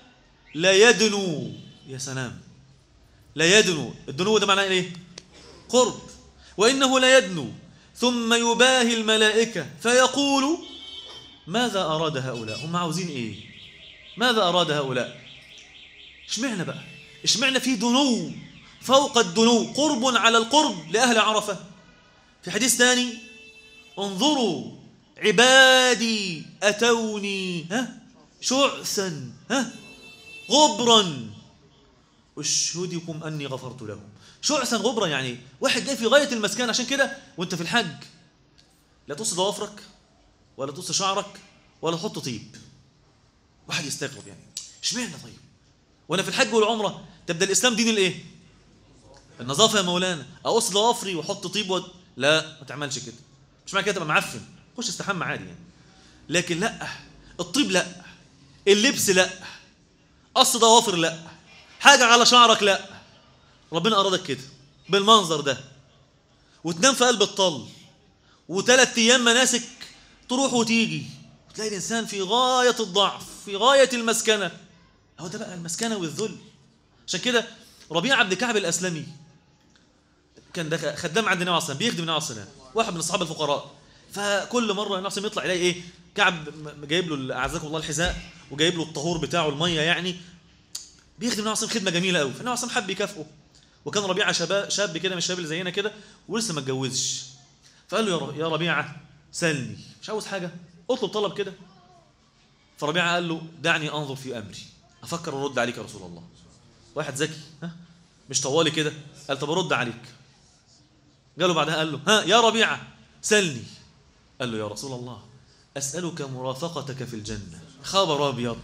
لا يدنو يا سلام لا يدنو الدنو ده معناه ايه قرب وإنه لا يدنو ثم يباهي الملائكة فيقول ماذا أراد هؤلاء هم عاوزين إيه ماذا أراد هؤلاء اشمعنا بقى اشمعنا في دنو فوق الدنو قرب على القرب لأهل عرفة في حديث ثاني انظروا عبادي أتوني ها شعثا ها غبرا أشهدكم أني غفرت لهم شعثا غبرا يعني واحد جاي في غاية المسكان عشان كده وانت في الحج لا تقص ضوافرك ولا تقص شعرك ولا تحط طيب واحد يستغرب يعني اشمعنى طيب وانا في الحج والعمرة تبدأ الإسلام دين الايه النظافة يا مولانا أقص ضوافري واحط طيب و... لا ما تعملش كده مش معنى كده تبقى معفن خش استحمى عادي يعني لكن لا الطيب لا اللبس لا قص ضوافر لا حاجة على شعرك لا ربنا أرادك كده بالمنظر ده وتنام في قلب الطل وثلاث أيام مناسك تروح وتيجي وتلاقي الإنسان في غاية الضعف في غاية المسكنة هو ده بقى المسكنة والذل عشان كده ربيعة بن كعب الأسلمي كان ده خدام عند النبي عليه الصلاة بيخدم النبي عليه الصلاة واحد من الصحابة الفقراء فكل مرة النبي عليه يطلع يلاقي إيه كعب جايب له أعزكم الله الحذاء وجايب له الطهور بتاعه المية يعني بيخدم النبي عليه خدمة جميلة قوي فالنبي عليه حب يكافئه وكان ربيعة شباب شاب كده من الشباب اللي زينا كده ولسه ما اتجوزش فقال له يا ربيعة سلني مش عاوز حاجة اطلب طلب كده فربيعة قال له دعني أنظر في أمري أفكر أرد عليك يا رسول الله واحد ذكي ها مش طوالي كده قال طب أرد عليك قال له بعدها قال له ها يا ربيعة سلني قال له يا رسول الله أسألك مرافقتك في الجنة خبر أبيض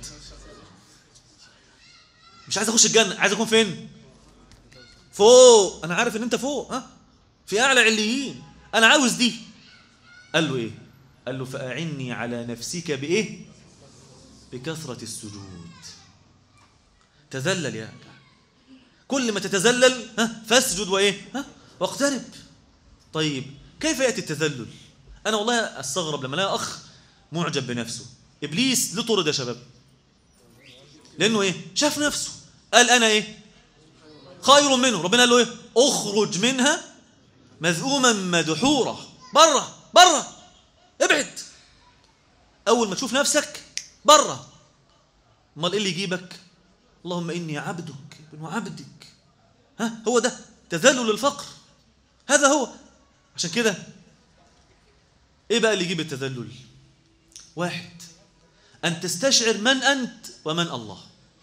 مش عايز أخش الجنة عايز أكون فين فوق أنا عارف إن أنت فوق ها في أعلى عليين أنا عاوز دي قال له إيه قال له فأعني على نفسك بإيه بكثرة السجود تذلل يا كل ما تتذلل ها فاسجد وإيه ها واقترب طيب كيف يأتي التذلل أنا والله أستغرب لما لا أخ معجب بنفسه إبليس ليه طرد يا شباب لأنه إيه شاف نفسه قال أنا إيه خير منه ربنا قال له إيه أخرج منها مذءوما مدحورا بره بره ابعد أول ما تشوف نفسك بره امال إيه اللي يجيبك اللهم إني عبدك ابن عبدك ها هو ده تذلل الفقر هذا هو عشان كده ايه بقى اللي يجيب التذلل واحد ان تستشعر من انت ومن الله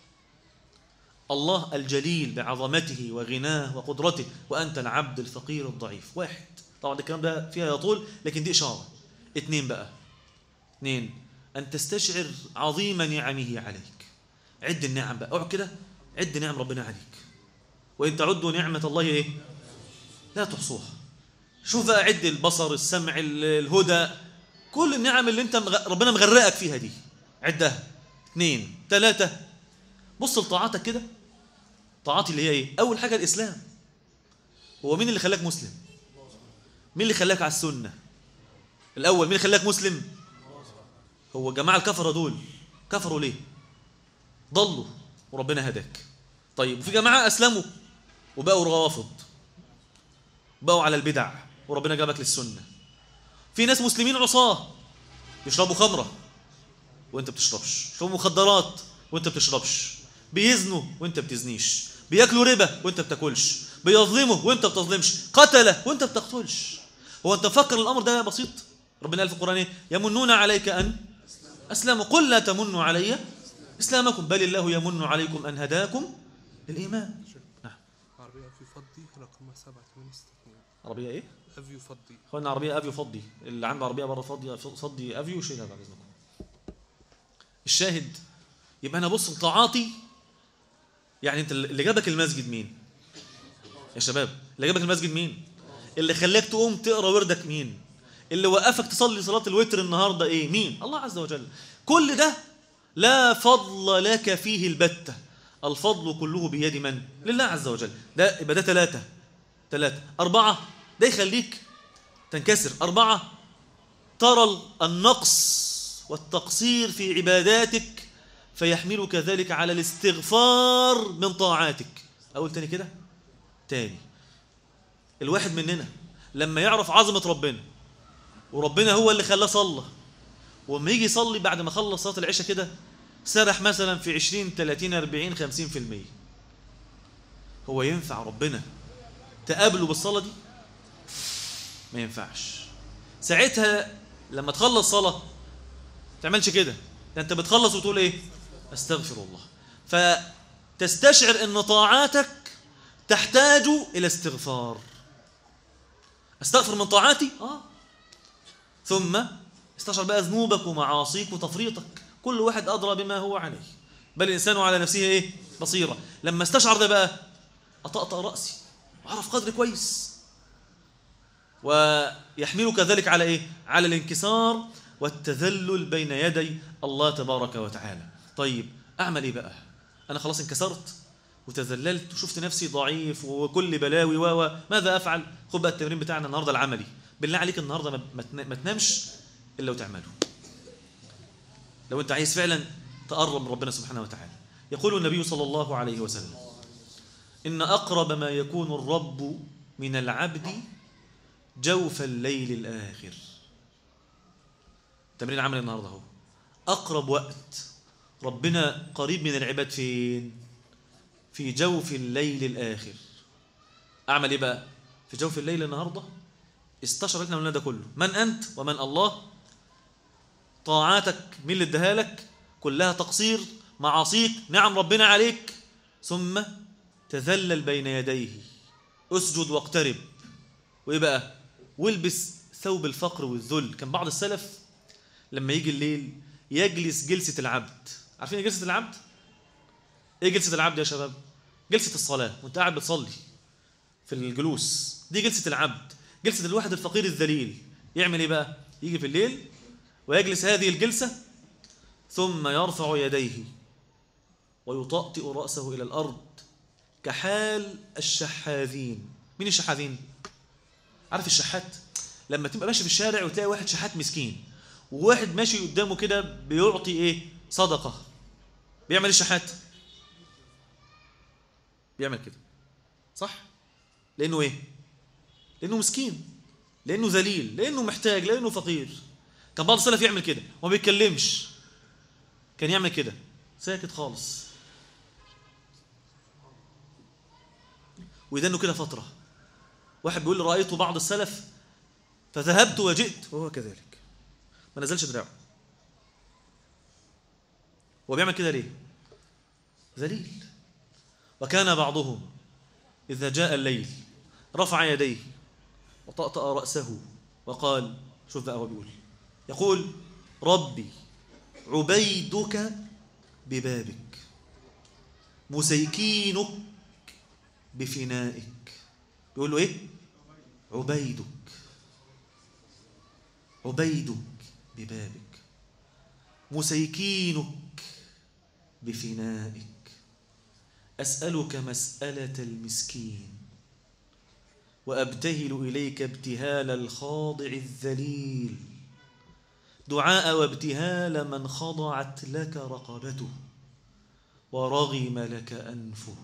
الله الجليل بعظمته وغناه وقدرته وانت العبد الفقير الضعيف واحد طبعا الكلام ده فيها يطول لكن دي اشاره اثنين بقى اثنين ان تستشعر عظيم نعمه عليك عد النعم بقى اقعد كده عد نعم ربنا عليك وان تعدوا نعمه الله ايه لا تحصوها شوف بقى عد البصر السمع الهدى كل النعم اللي انت مغ... ربنا مغرقك فيها دي عدها اثنين ثلاثة بص لطاعاتك كده طاعاتي اللي هي ايه اول حاجة الاسلام هو مين اللي خلاك مسلم مين اللي خلاك على السنة الاول مين اللي خلاك مسلم هو جماعة الكفرة دول كفروا ليه ضلوا وربنا هداك طيب وفي جماعة اسلموا وبقوا روافض بقوا على البدع وربنا جابك للسنة في ناس مسلمين عصاة بيشربوا خمرة وانت بتشربش بيشربوا مخدرات وانت بتشربش بيزنوا وانت بتزنيش بياكلوا ربا وانت بتاكلش بيظلموا وانت بتظلمش قتله وانت بتقتلش هو انت فكر الامر ده بسيط ربنا قال في القران ايه يمنون عليك ان اسلموا قل لا تمنوا علي اسلامكم بل الله يمن عليكم ان هداكم للايمان نعم عربية في فضي رقم 7862 عربيه ايه افيو فضي اخوانا عربيه افيو فضي اللي عنده عربيه بره فضي فضي افيو شيلها بعد اذنكم الشاهد يبقى انا بص لطاعاتي يعني انت اللي جابك المسجد مين يا شباب اللي جابك المسجد مين اللي خلاك تقوم تقرا وردك مين اللي وقفك تصلي صلاه الوتر النهارده ايه مين الله عز وجل كل ده لا فضل لك فيه البته الفضل كله بيد من لله عز وجل ده يبقى ده ثلاثه ثلاثه اربعه ده يخليك تنكسر أربعة ترى النقص والتقصير في عباداتك فيحملك ذلك على الاستغفار من طاعاتك أقول تاني كده تاني الواحد مننا لما يعرف عظمة ربنا وربنا هو اللي خلاه صلى وما يجي يصلي بعد ما خلص صلاة العشاء كده سرح مثلا في 20 30 40 50% هو ينفع ربنا تقابله بالصلاة دي ما ينفعش ساعتها لما تخلص صلاة تعملش كده ده انت بتخلص وتقول ايه استغفر الله فتستشعر ان طاعاتك تحتاج الى استغفار استغفر من طاعاتي اه ثم استشعر بقى ذنوبك ومعاصيك وتفريطك كل واحد ادرى بما هو عليه بل الانسان على نفسه ايه بصيره لما استشعر ده بقى اطأطأ راسي واعرف قدري كويس ويحملك ذلك على ايه على الانكسار والتذلل بين يدي الله تبارك وتعالى طيب اعمل ايه بقى انا خلاص انكسرت وتذللت وشفت نفسي ضعيف وكل بلاوي و ماذا افعل خد بقى التمرين بتاعنا النهارده العملي بالله عليك النهارده ما, ما, تنا- ما تنامش الا وتعمله لو انت عايز فعلا تقرب من ربنا سبحانه وتعالى يقول النبي صلى الله عليه وسلم ان اقرب ما يكون الرب من العبد جوف الليل الاخر تمرين عمل النهارده اهو اقرب وقت ربنا قريب من العباد فين في جوف الليل الاخر اعمل ايه بقى في جوف الليل النهارده استشعر لنا ده كله من انت ومن الله طاعاتك مين اللي اداها لك كلها تقصير معاصيك نعم ربنا عليك ثم تذلل بين يديه اسجد واقترب وايه بقى والبس ثوب الفقر والذل كان بعض السلف لما يجي الليل يجلس جلسة العبد عارفين ايه جلسة العبد ايه جلسة العبد يا شباب جلسة الصلاة وانت قاعد بتصلي في الجلوس دي جلسة العبد جلسة الواحد الفقير الذليل يعمل ايه بقى يجي في الليل ويجلس هذه الجلسة ثم يرفع يديه ويطأطئ رأسه إلى الأرض كحال الشحاذين مين الشحاذين؟ عارف الشحات؟ لما تبقى ماشي في الشارع وتلاقي واحد شحات مسكين وواحد ماشي قدامه كده بيعطي ايه؟ صدقة بيعمل ايه الشحات؟ بيعمل كده صح؟ لأنه ايه؟ لأنه مسكين لأنه ذليل لأنه محتاج لأنه فقير كان بعض السلف يعمل كده وما بيتكلمش كان يعمل كده ساكت خالص ويدنه كده فترة واحد بيقول لي رأيت بعض السلف فذهبت وجئت وهو كذلك ما نزلش دراعه هو بيعمل كده ليه ذليل وكان بعضهم إذا جاء الليل رفع يديه وطأطأ رأسه وقال شوف بقى هو بيقول يقول ربي عبيدك ببابك مسيكينك بفنائك بيقول له ايه عبيدك عبيدك ببابك مسيكينك بفنائك أسألك مسألة المسكين وأبتهل إليك ابتهال الخاضع الذليل دعاء وابتهال من خضعت لك رقبته ورغم لك أنفه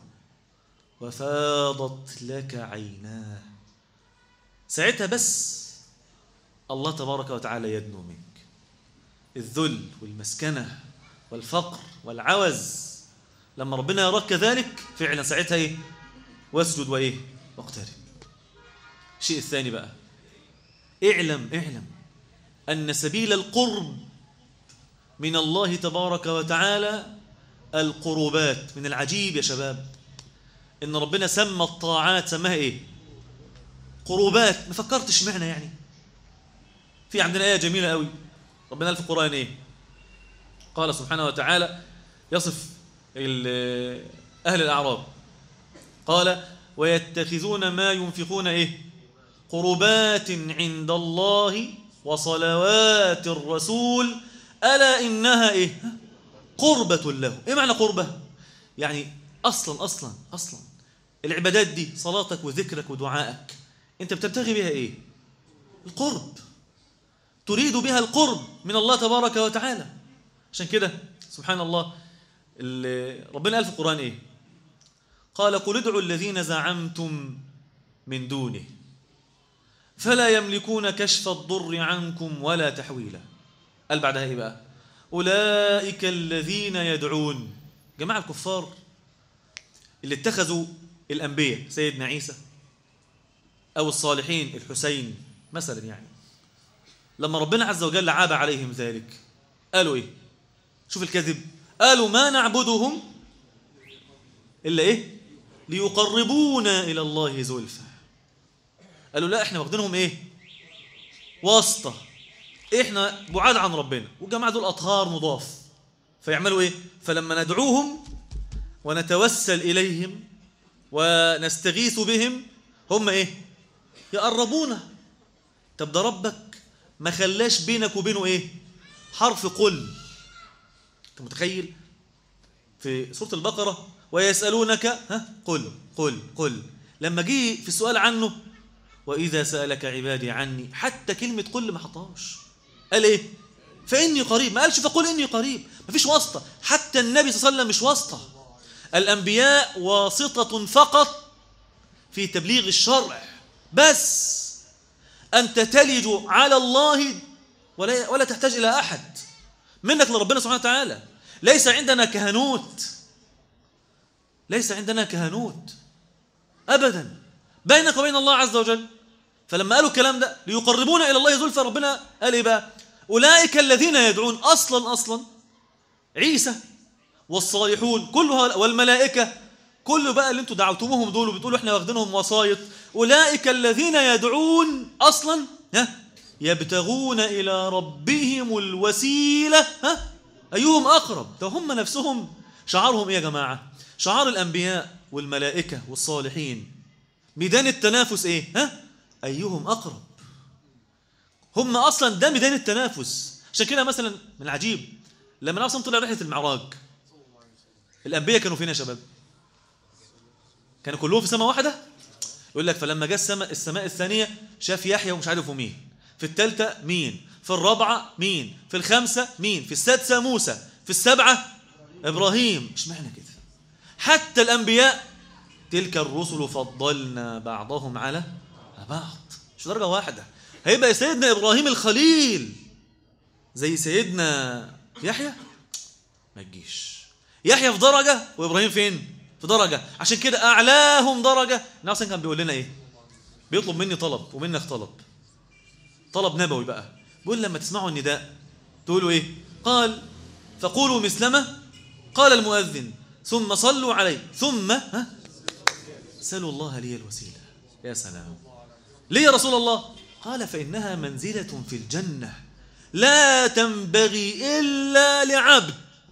وفاضت لك عيناه ساعتها بس الله تبارك وتعالى يدنو منك الذل والمسكنة والفقر والعوز لما ربنا يراك كذلك فعلا ساعتها ايه واسجد وايه واقترب الشيء الثاني بقى اعلم اعلم أن سبيل القرب من الله تبارك وتعالى القربات من العجيب يا شباب إن ربنا سمى الطاعات سماها إيه قربات ما فكرتش معنى يعني في عندنا آية جميلة قوي ربنا قال في القرآن إيه قال سبحانه وتعالى يصف ال- أهل الأعراب قال ويتخذون ما ينفقون إيه قربات عند الله وصلوات الرسول ألا إنها إيه قربة له إيه معنى قربة يعني أصلا أصلا أصلا العبادات دي صلاتك وذكرك ودعائك أنت بتبتغي بها إيه القرب تريد بها القرب من الله تبارك وتعالى عشان كده سبحان الله اللي ربنا قال في القرآن إيه قال قل ادعوا الذين زعمتم من دونه فلا يملكون كشف الضر عنكم ولا تحويلا قال بعدها إيه بقى أولئك الذين يدعون جماعة الكفار اللي اتخذوا الأنبياء سيدنا عيسى أو الصالحين الحسين مثلا يعني لما ربنا عز وجل عاب عليهم ذلك قالوا إيه شوف الكذب قالوا ما نعبدهم إلا إيه ليقربونا إلى الله زلفى قالوا لا إحنا واخدينهم إيه واسطة إحنا بعاد عن ربنا والجماعة دول أطهار مضاف فيعملوا إيه فلما ندعوهم ونتوسل إليهم ونستغيث بهم هم إيه يقربونا طب ده ربك ما خلاش بينك وبينه إيه حرف قل أنت متخيل في سورة البقرة ويسألونك ها قل قل قل لما جه في السؤال عنه وإذا سألك عبادي عني حتى كلمة قل ما حطهاش قال إيه فإني قريب ما قالش فقل إني قريب ما فيش واسطة حتى النبي صلى الله عليه وسلم مش واسطة الأنبياء واسطة فقط في تبليغ الشرع بس أنت تلج على الله ولا, ولا تحتاج إلى أحد منك لربنا سبحانه وتعالى ليس عندنا كهنوت ليس عندنا كهنوت أبدا بينك وبين الله عز وجل فلما قالوا الكلام ده ليقربونا إلى الله زلفى ربنا قال إيه بقى أولئك الذين يدعون أصلا أصلا عيسى والصالحون كلها والملائكة كل بقى اللي انتوا دعوتموهم دول وبتقولوا احنا واخدينهم وسايط أولئك الذين يدعون أصلا ها يبتغون إلى ربهم الوسيلة ها أيهم أقرب ده هم نفسهم شعارهم إيه يا جماعة شعار الأنبياء والملائكة والصالحين ميدان التنافس إيه ها أيهم أقرب هم أصلا ده ميدان التنافس عشان كده مثلا من العجيب لما أصلا طلع رحلة المعراج الأنبياء كانوا فين يا شباب كانوا كلهم في سماء واحدة يقول لك فلما جاء السماء السماء الثانية شاف يحيى ومش عارف مين في الثالثة مين في الرابعة مين في الخامسة مين في السادسة موسى في السبعة إبراهيم مش معنى كده حتى الأنبياء تلك الرسل فضلنا بعضهم على بعض مش درجة واحدة هيبقى سيدنا إبراهيم الخليل زي سيدنا يحيى ما تجيش يحيى في درجة وإبراهيم فين في درجة عشان كده أعلاهم درجة النبي كان بيقول لنا إيه بيطلب مني طلب ومنك طلب طلب نبوي بقى بيقول لما تسمعوا النداء تقولوا إيه قال فقولوا مسلمة قال المؤذن ثم صلوا عليه ثم ها سلوا الله لي الوسيلة يا سلام ليه يا رسول الله قال فإنها منزلة في الجنة لا تنبغي إلا لعبد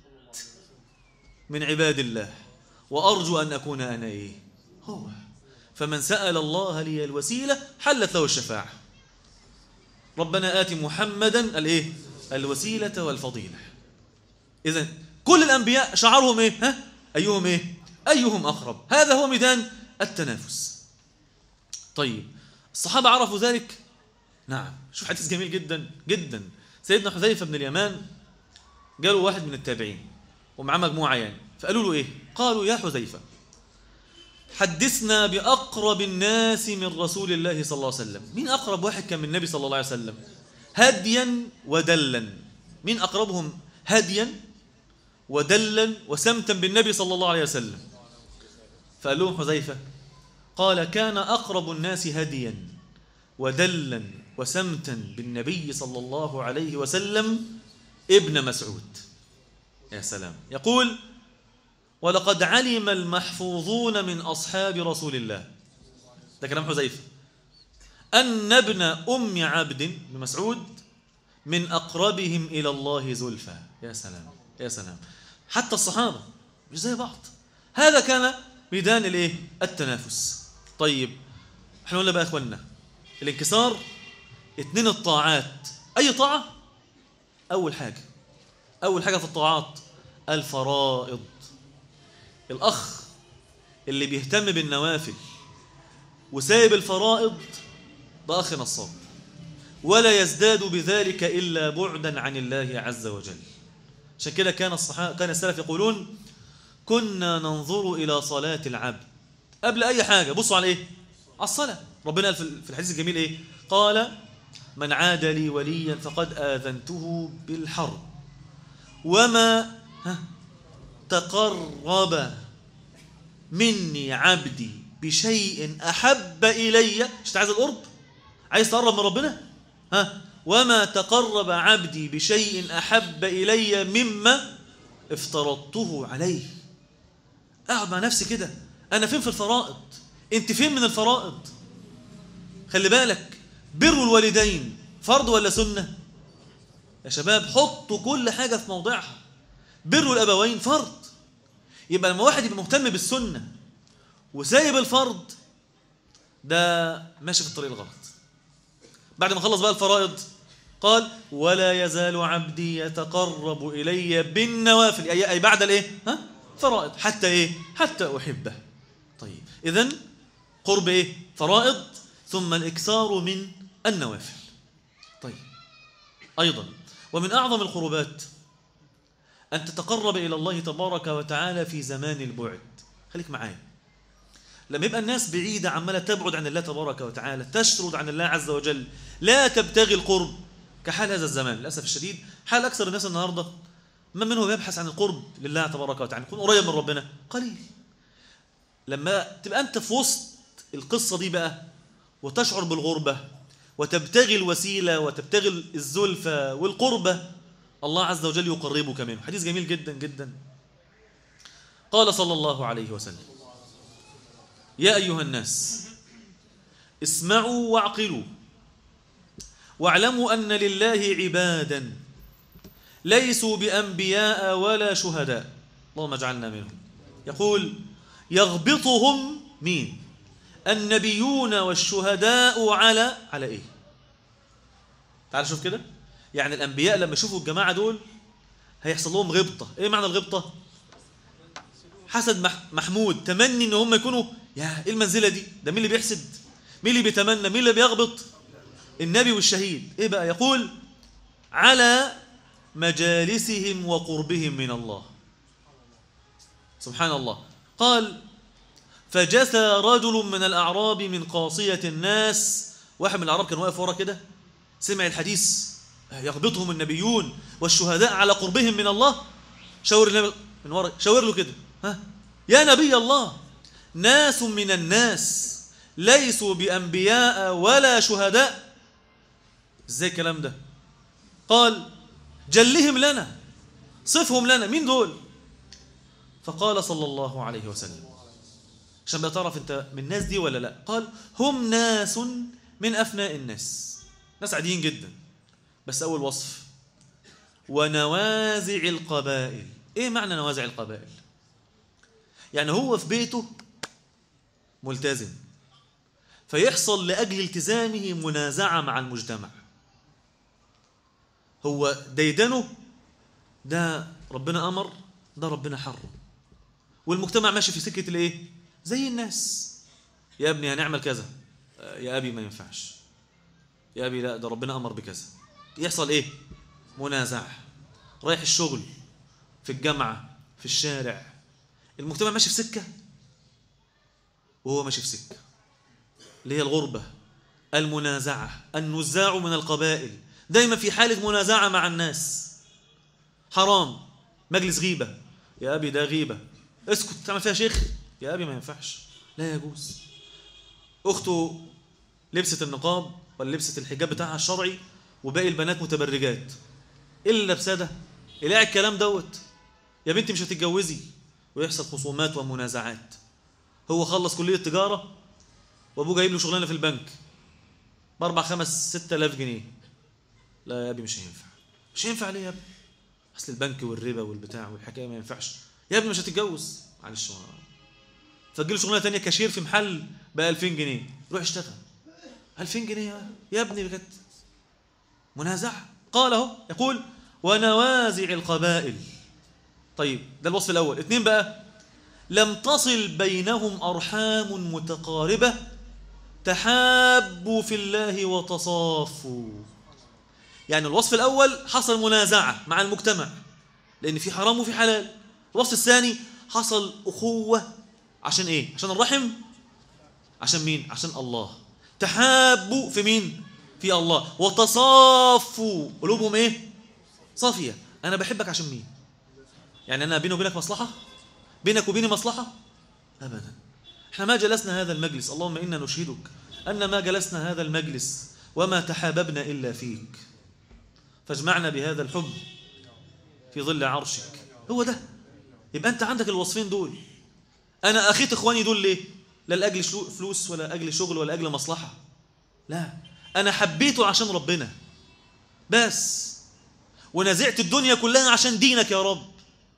من عباد الله وأرجو أن أكون أنا إيه هو فمن سأل الله لي الوسيلة حلت له الشفاعة ربنا آت محمدا الإيه الوسيلة والفضيلة إذا كل الأنبياء شعارهم إيه ها أيهم إيه أيهم أقرب هذا هو ميدان التنافس طيب الصحابة عرفوا ذلك نعم شوف حديث جميل جدا جدا سيدنا حذيفة بن اليمان جاله واحد من التابعين ومعاه مجموعة يعني فقالوا له إيه قالوا يا حذيفة حدثنا بأقرب الناس من رسول الله صلى الله عليه وسلم مين أقرب واحد كان من النبي صلى الله عليه وسلم هديا ودلا مين أقربهم هديا ودلا وسمتا بالنبي صلى الله عليه وسلم فقال لهم حذيفة قال كان أقرب الناس هديا ودلا وسمتا بالنبي صلى الله عليه وسلم ابن مسعود يا سلام يقول ولقد علم المحفوظون من أصحاب رسول الله ده كلام حذيفة أن ابن أم عبد بن مسعود من أقربهم إلى الله زلفى يا سلام يا سلام حتى الصحابة مش زي بعض هذا كان ميدان الايه التنافس طيب احنا قلنا بقى يا اخوانا الانكسار اتنين الطاعات اي طاعه اول حاجه اول حاجه في الطاعات الفرائض الاخ اللي بيهتم بالنوافل وسايب الفرائض ده اخ نصاب ولا يزداد بذلك الا بعدا عن الله عز وجل عشان كده كان الصحابه كان السلف يقولون كنا ننظر إلى صلاة العبد قبل أي حاجة بصوا على إيه على الصلاة ربنا قال في في الحديث الجميل إيه قال من عاد لي وليا فقد آذنته بالحرب وما ها تقرب مني عبدي بشيء أحب إلي مش عايز القرب عايز تقرب من ربنا ها وما تقرب عبدي بشيء أحب إلي مما افترضته عليه أقعد مع نفسي كده أنا فين في الفرائض أنت فين من الفرائض خلي بالك بر الوالدين فرض ولا سنة يا شباب حطوا كل حاجة في موضعها بر الأبوين فرض يبقى لما واحد يبقى مهتم بالسنة وسايب الفرض ده ماشي في الطريق الغلط بعد ما خلص بقى الفرائض قال ولا يزال عبدي يتقرب إلي بالنوافل أي, أي بعد الإيه؟ ها؟ فرائض حتى إيه؟ حتى أحبه طيب إذن قرب إيه؟ فرائض ثم الإكثار من النوافل طيب أيضا ومن أعظم القربات أن تتقرب إلى الله تبارك وتعالى في زمان البعد خليك معايا لما يبقى الناس بعيدة عمالة تبعد عن الله تبارك وتعالى تشرد عن الله عز وجل لا تبتغي القرب كحال هذا الزمان للأسف الشديد حال أكثر الناس النهاردة من منهم يبحث عن القرب لله تبارك وتعالى يكون قريب من ربنا قليل لما تبقى أنت في وسط القصة دي بقى وتشعر بالغربة وتبتغي الوسيلة وتبتغي الزلفة والقربة الله عز وجل يقربك منه حديث جميل جدا جدا قال صلى الله عليه وسلم يا أيها الناس اسمعوا واعقلوا واعلموا أن لله عبادا ليسوا بأنبياء ولا شهداء اللهم اجعلنا منهم يقول يغبطهم مين النبيون والشهداء على على ايه تعال شوف كده يعني الانبياء لما يشوفوا الجماعه دول هيحصل لهم غبطه ايه معنى الغبطه حسد مح محمود تمني ان هم يكونوا يا ايه المنزله دي ده مين اللي بيحسد مين اللي بيتمنى مين اللي بيغبط النبي والشهيد ايه بقى يقول على مجالسهم وقربهم من الله سبحان الله قال فجثى رجل من الأعراب من قاصية الناس واحد من الأعراب كان واقف ورا كده سمع الحديث يغبطهم النبيون والشهداء على قربهم من الله شاور النبي من ورا شاور له كده ها يا نبي الله ناس من الناس ليسوا بأنبياء ولا شهداء ازاي الكلام ده قال جلهم لنا صفهم لنا مين دول فقال صلى الله عليه وسلم عشان بقى تعرف انت من الناس دي ولا لا قال هم ناس من افناء الناس ناس عاديين جدا بس اول وصف ونوازع القبائل ايه معنى نوازع القبائل يعني هو في بيته ملتزم فيحصل لاجل التزامه منازعه مع المجتمع هو ديدنه ده ربنا امر ده ربنا حرم والمجتمع ماشي في سكه الايه زي الناس يا ابني هنعمل كذا يا ابي ما ينفعش يا ابي لا ده ربنا امر بكذا يحصل ايه منازعه رايح الشغل في الجامعه في الشارع المجتمع ماشي في سكه وهو ماشي في سكه اللي هي الغربه المنازعه النزاع من القبائل دايما في حاله منازعه مع الناس حرام مجلس غيبه يا ابي ده غيبه اسكت تعمل فيها شيخ يا ابي ما ينفعش لا يجوز اخته لبست النقاب ولا لبست الحجاب بتاعها الشرعي وباقي البنات متبرجات ايه اللي لابساه ده ايه الكلام دوت يا بنتي مش هتتجوزي ويحصل خصومات ومنازعات هو خلص كليه تجاره وابوه جايب له شغلانه في البنك باربع خمس ست الاف جنيه لا يا ابي مش هينفع مش هينفع ليه يا ابني اصل البنك والربا والبتاع والحكايه ما ينفعش يا ابني مش هتتجوز معلش فتجيله شغلانه ثانيه كاشير في محل ب 2000 جنيه روح اشتغل 2000 جنيه يا ابني بجد منازعه قال اهو يقول ونوازع القبائل طيب ده الوصف الاول اثنين بقى لم تصل بينهم ارحام متقاربه تحابوا في الله وتصافوا يعني الوصف الاول حصل منازعه مع المجتمع لان في حرام وفي حلال الوصف الثاني حصل أخوة عشان إيه؟ عشان الرحم عشان مين؟ عشان الله تحابوا في مين؟ في الله وتصافوا قلوبهم إيه؟ صافية أنا بحبك عشان مين؟ يعني أنا بيني وبينك مصلحة؟ بينك وبيني مصلحة؟ أبدا احنا ما جلسنا هذا المجلس اللهم إنا نشهدك أن ما جلسنا هذا المجلس وما تحاببنا إلا فيك فاجمعنا بهذا الحب في ظل عرشك هو ده يبقى أنت عندك الوصفين دول أنا أخيت إخواني دول ليه لا لأجل شلو- فلوس ولا أجل شغل ولا أجل مصلحة لا أنا حبيته عشان ربنا بس ونزعت الدنيا كلها عشان دينك يا رب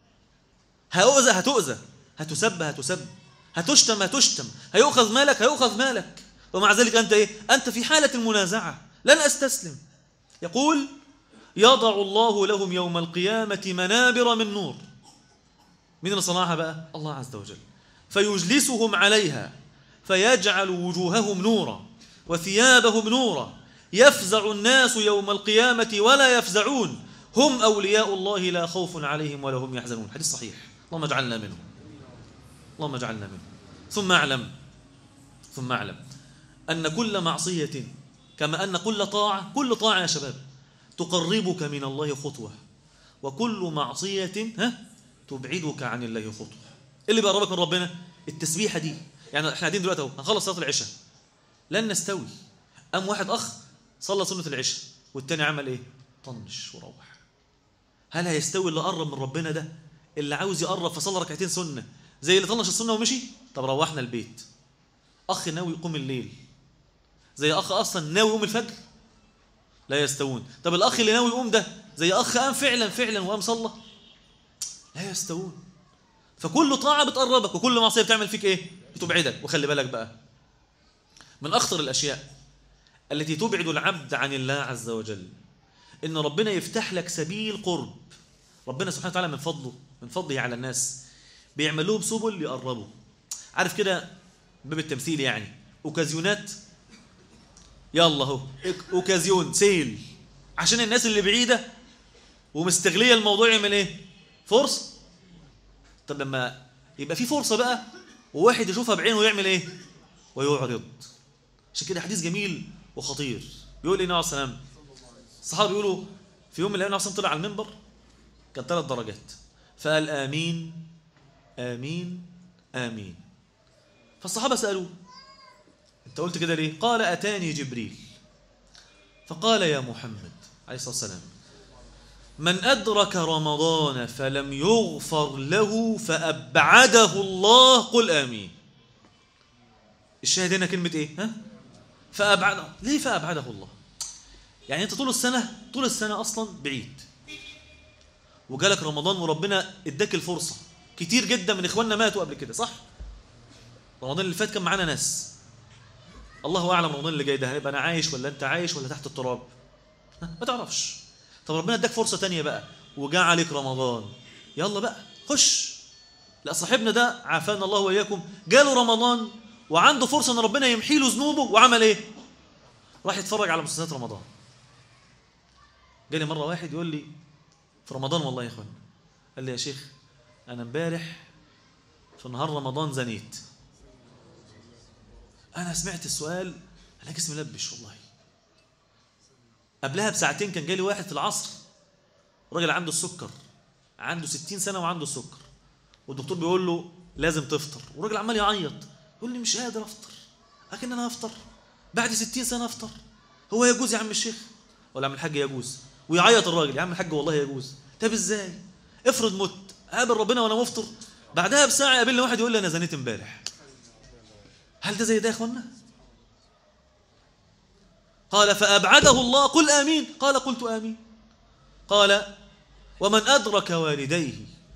هؤذى هتؤذى هتسب هتسب هتشتم هتشتم هيؤخذ مالك هيؤخذ مالك ومع ذلك أنت إيه؟ أنت في حالة المنازعة لن أستسلم يقول يضع الله لهم يوم القيامة منابر من نور مين اللي صنعها بقى؟ الله عز وجل فيجلسهم عليها فيجعل وجوههم نورا وثيابهم نورا يفزع الناس يوم القيامة ولا يفزعون هم أولياء الله لا خوف عليهم ولا هم يحزنون حديث صحيح اللهم اجعلنا منهم اللهم اجعلنا منهم ثم اعلم ثم اعلم أن كل معصية كما أن كل طاعة كل طاعة يا شباب تقربك من الله خطوة وكل معصية ها تبعدك عن الله خطوة إيه اللي بيقربك من ربنا التسبيحة دي يعني احنا قاعدين دلوقتي اهو هنخلص صلاة العشاء لن نستوي قام واحد أخ صلى سنة العشاء والتاني عمل إيه طنش وروح هل هيستوي اللي قرب من ربنا ده اللي عاوز يقرب فصلى ركعتين سنة زي اللي طنش السنة ومشي طب روحنا البيت أخ ناوي يقوم الليل زي أخ أصلا ناوي يقوم الفجر لا يستوون طب الأخ اللي ناوي يقوم ده زي أخ قام فعلا فعلا وقام صلى لا يستوون فكل طاعة بتقربك وكل معصية بتعمل فيك إيه بتبعدك وخلي بالك بقى من أخطر الأشياء التي تبعد العبد عن الله عز وجل إن ربنا يفتح لك سبيل قرب ربنا سبحانه وتعالى من فضله من فضله على الناس بيعمل لهم سبل يقربوا عارف كده باب التمثيل يعني اوكازيونات يلا اهو إك- اوكازيون سيل عشان الناس اللي بعيده ومستغليه الموضوع يعمل ايه فرصه طب لما يبقى في فرصه بقى وواحد يشوفها بعينه ويعمل ايه ويعرض عشان كده حديث جميل وخطير بيقول ايه النبي عليه الصلاه والسلام الصحابه بيقولوا في يوم من الايام النبي عليه الصلاة والسلام طلع على المنبر كان ثلاث درجات فقال امين امين امين فالصحابه سالوه انت قلت كده ليه قال اتاني جبريل فقال يا محمد عليه الصلاه والسلام من ادرك رمضان فلم يغفر له فابعده الله قل امين الشاهد هنا كلمه ايه ها فابعده ليه فابعده الله يعني انت طول السنه طول السنه اصلا بعيد وجالك رمضان وربنا اداك الفرصه كتير جدا من اخواننا ماتوا قبل كده صح رمضان اللي فات كان معانا ناس الله اعلم رمضان اللي جاي ده هيبقى انا عايش ولا انت عايش ولا تحت التراب ها؟ ما تعرفش طب ربنا اداك فرصه تانية بقى وجا عليك رمضان يلا بقى خش لا صاحبنا ده عافانا الله واياكم جاله رمضان وعنده فرصه ان ربنا يمحي له ذنوبه وعمل ايه راح يتفرج على مسلسلات رمضان جالي مره واحد يقول لي في رمضان والله يا اخوان قال لي يا شيخ انا امبارح في نهار رمضان زنيت انا سمعت السؤال انا جسمي لبش والله قبلها بساعتين كان جالي واحد في العصر راجل عنده السكر عنده 60 سنه وعنده السكر والدكتور بيقول له لازم تفطر والراجل عمال يعيط يقول لي مش قادر افطر لكن انا افطر بعد 60 سنه افطر هو يجوز يا عم الشيخ ولا عم الحاج يجوز ويعيط الراجل يا عم الحاج والله يجوز طب ازاي افرض مت قابل ربنا وانا مفطر بعدها بساعه قابلني واحد يقول لي انا زنيت امبارح هل ده زي ده يا اخوانا قال فابعده الله قل امين قال قلت امين قال ومن ادرك والديه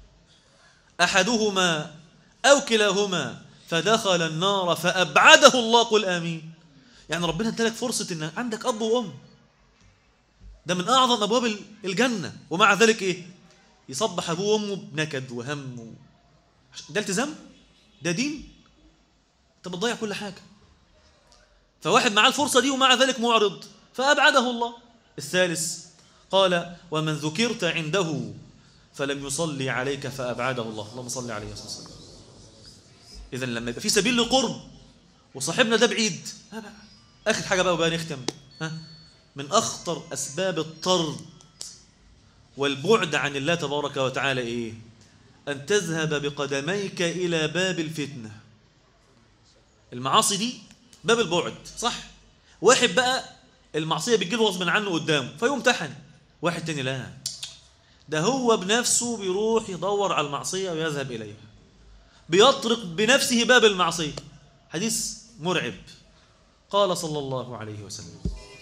احدهما او كلاهما فدخل النار فابعده الله قل امين يعني ربنا ادالك فرصه ان عندك اب وام ده من اعظم ابواب الجنه ومع ذلك ايه يصبح ابوه وامه بنكد وهم و... ده التزام ده دين انت بتضيع كل حاجه فواحد معاه الفرصه دي ومع ذلك معرض فابعده الله الثالث قال ومن ذكرت عنده فلم يصلي عليك فأبعده الله اللهم صل عليه وسلم إذا لما يبقى في سبيل لقرب وصاحبنا ده بعيد ها بقى. آخر حاجة بقى وبقى نختم ها من أخطر أسباب الطرد والبعد عن الله تبارك وتعالى إيه أن تذهب بقدميك إلى باب الفتنة المعاصي دي باب البعد صح واحد بقى المعصية بتجيله غصب عنه قدامه فيمتحن واحد تاني لا ده هو بنفسه بيروح يدور على المعصية ويذهب إليها بيطرق بنفسه باب المعصية حديث مرعب قال صلى الله عليه وسلم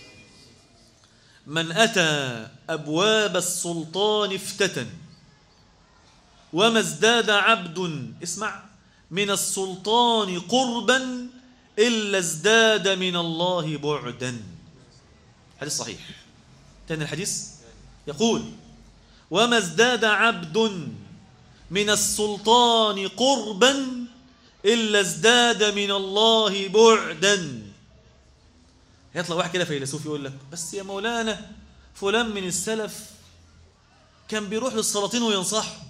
من أتى أبواب السلطان افتتن وما ازداد عبد اسمع من السلطان قربا إلا ازداد من الله بعدا حديث صحيح تاني الحديث يقول وما ازداد عبد من السلطان قربا إلا ازداد من الله بعدا يطلع واحد كده فيلسوف يقول لك بس يا مولانا فلان من السلف كان بيروح للسلاطين وينصحهم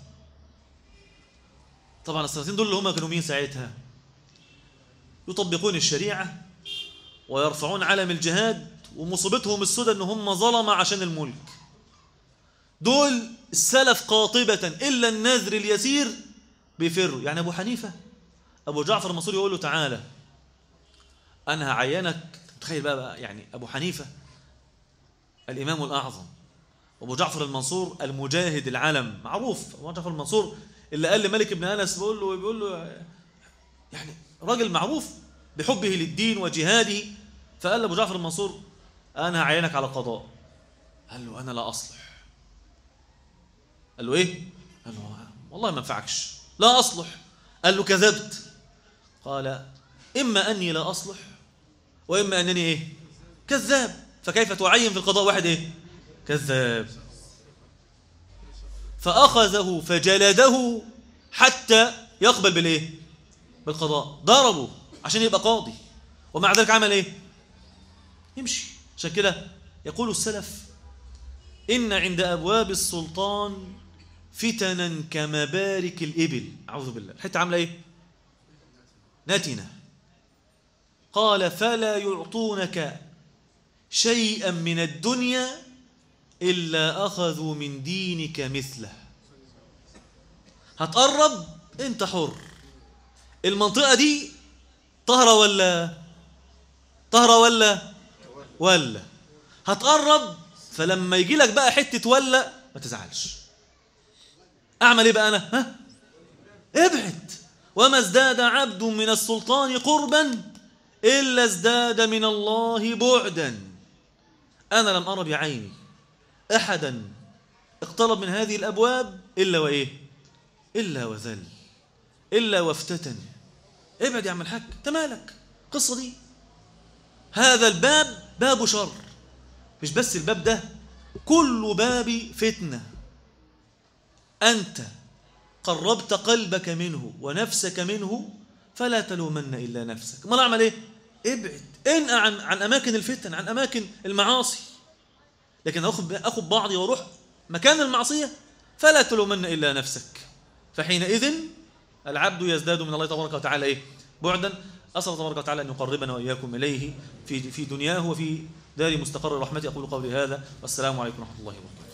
طبعا السلاطين دول اللي هم كانوا مين ساعتها يطبقون الشريعة ويرفعون علم الجهاد ومصيبتهم السوداء ان هم ظلمة عشان الملك دول السلف قاطبة إلا النذر اليسير بيفروا يعني أبو حنيفة أبو جعفر المنصور يقول له تعالى أنا هعينك تخيل بقى, بقى يعني أبو حنيفة الإمام الأعظم أبو جعفر المنصور المجاهد العلم معروف أبو جعفر المنصور اللي قال لملك بن أنس بيقول له بيقول له يعني راجل معروف بحبه للدين وجهاده فقال لأبو جعفر المنصور أنا هعينك على القضاء قال له أنا لا أصلح قال له إيه؟ قال له والله ما ينفعكش لا أصلح قال له كذبت قال إما أني لا أصلح وإما أنني إيه؟ كذاب فكيف تعين في القضاء واحد إيه؟ كذاب فأخذه فجلده حتى يقبل بالإيه؟ بالقضاء ضربه عشان يبقى قاضي ومع ذلك عمل إيه؟ يمشي عشان كده يقول السلف إن عند أبواب السلطان فتنا كمبارك الإبل أعوذ بالله الحتة عاملة إيه؟ نتنة قال فلا يعطونك شيئا من الدنيا إلا أخذوا من دينك مثله هتقرب أنت حر المنطقة دي طهرة ولا طهرة ولا ولا هتقرب فلما يجي لك بقى حتة ولا ما تزعلش أعمل إيه بقى أنا ها ابعد وما ازداد عبد من السلطان قربا إلا ازداد من الله بعدا أنا لم أرى بعيني أحدا اقترب من هذه الأبواب إلا وإيه إلا وذل إلا وافتتن ابعد يا عم الحاج انت مالك القصة دي هذا الباب باب شر مش بس الباب ده كل باب فتنة أنت قربت قلبك منه ونفسك منه فلا تلومن إلا نفسك ما أعمل إيه ابعد انقى عن, عن أماكن الفتن عن أماكن المعاصي لكن أخذ, أخذ بعضي وأروح مكان المعصية فلا تلومن إلا نفسك فحينئذ العبد يزداد من الله تبارك وتعالى إيه بعدا أسأل تبارك وتعالى أن يقربنا وإياكم إليه في في دنياه وفي دار مستقر رحمته أقول قولي هذا والسلام عليكم ورحمة الله وبركاته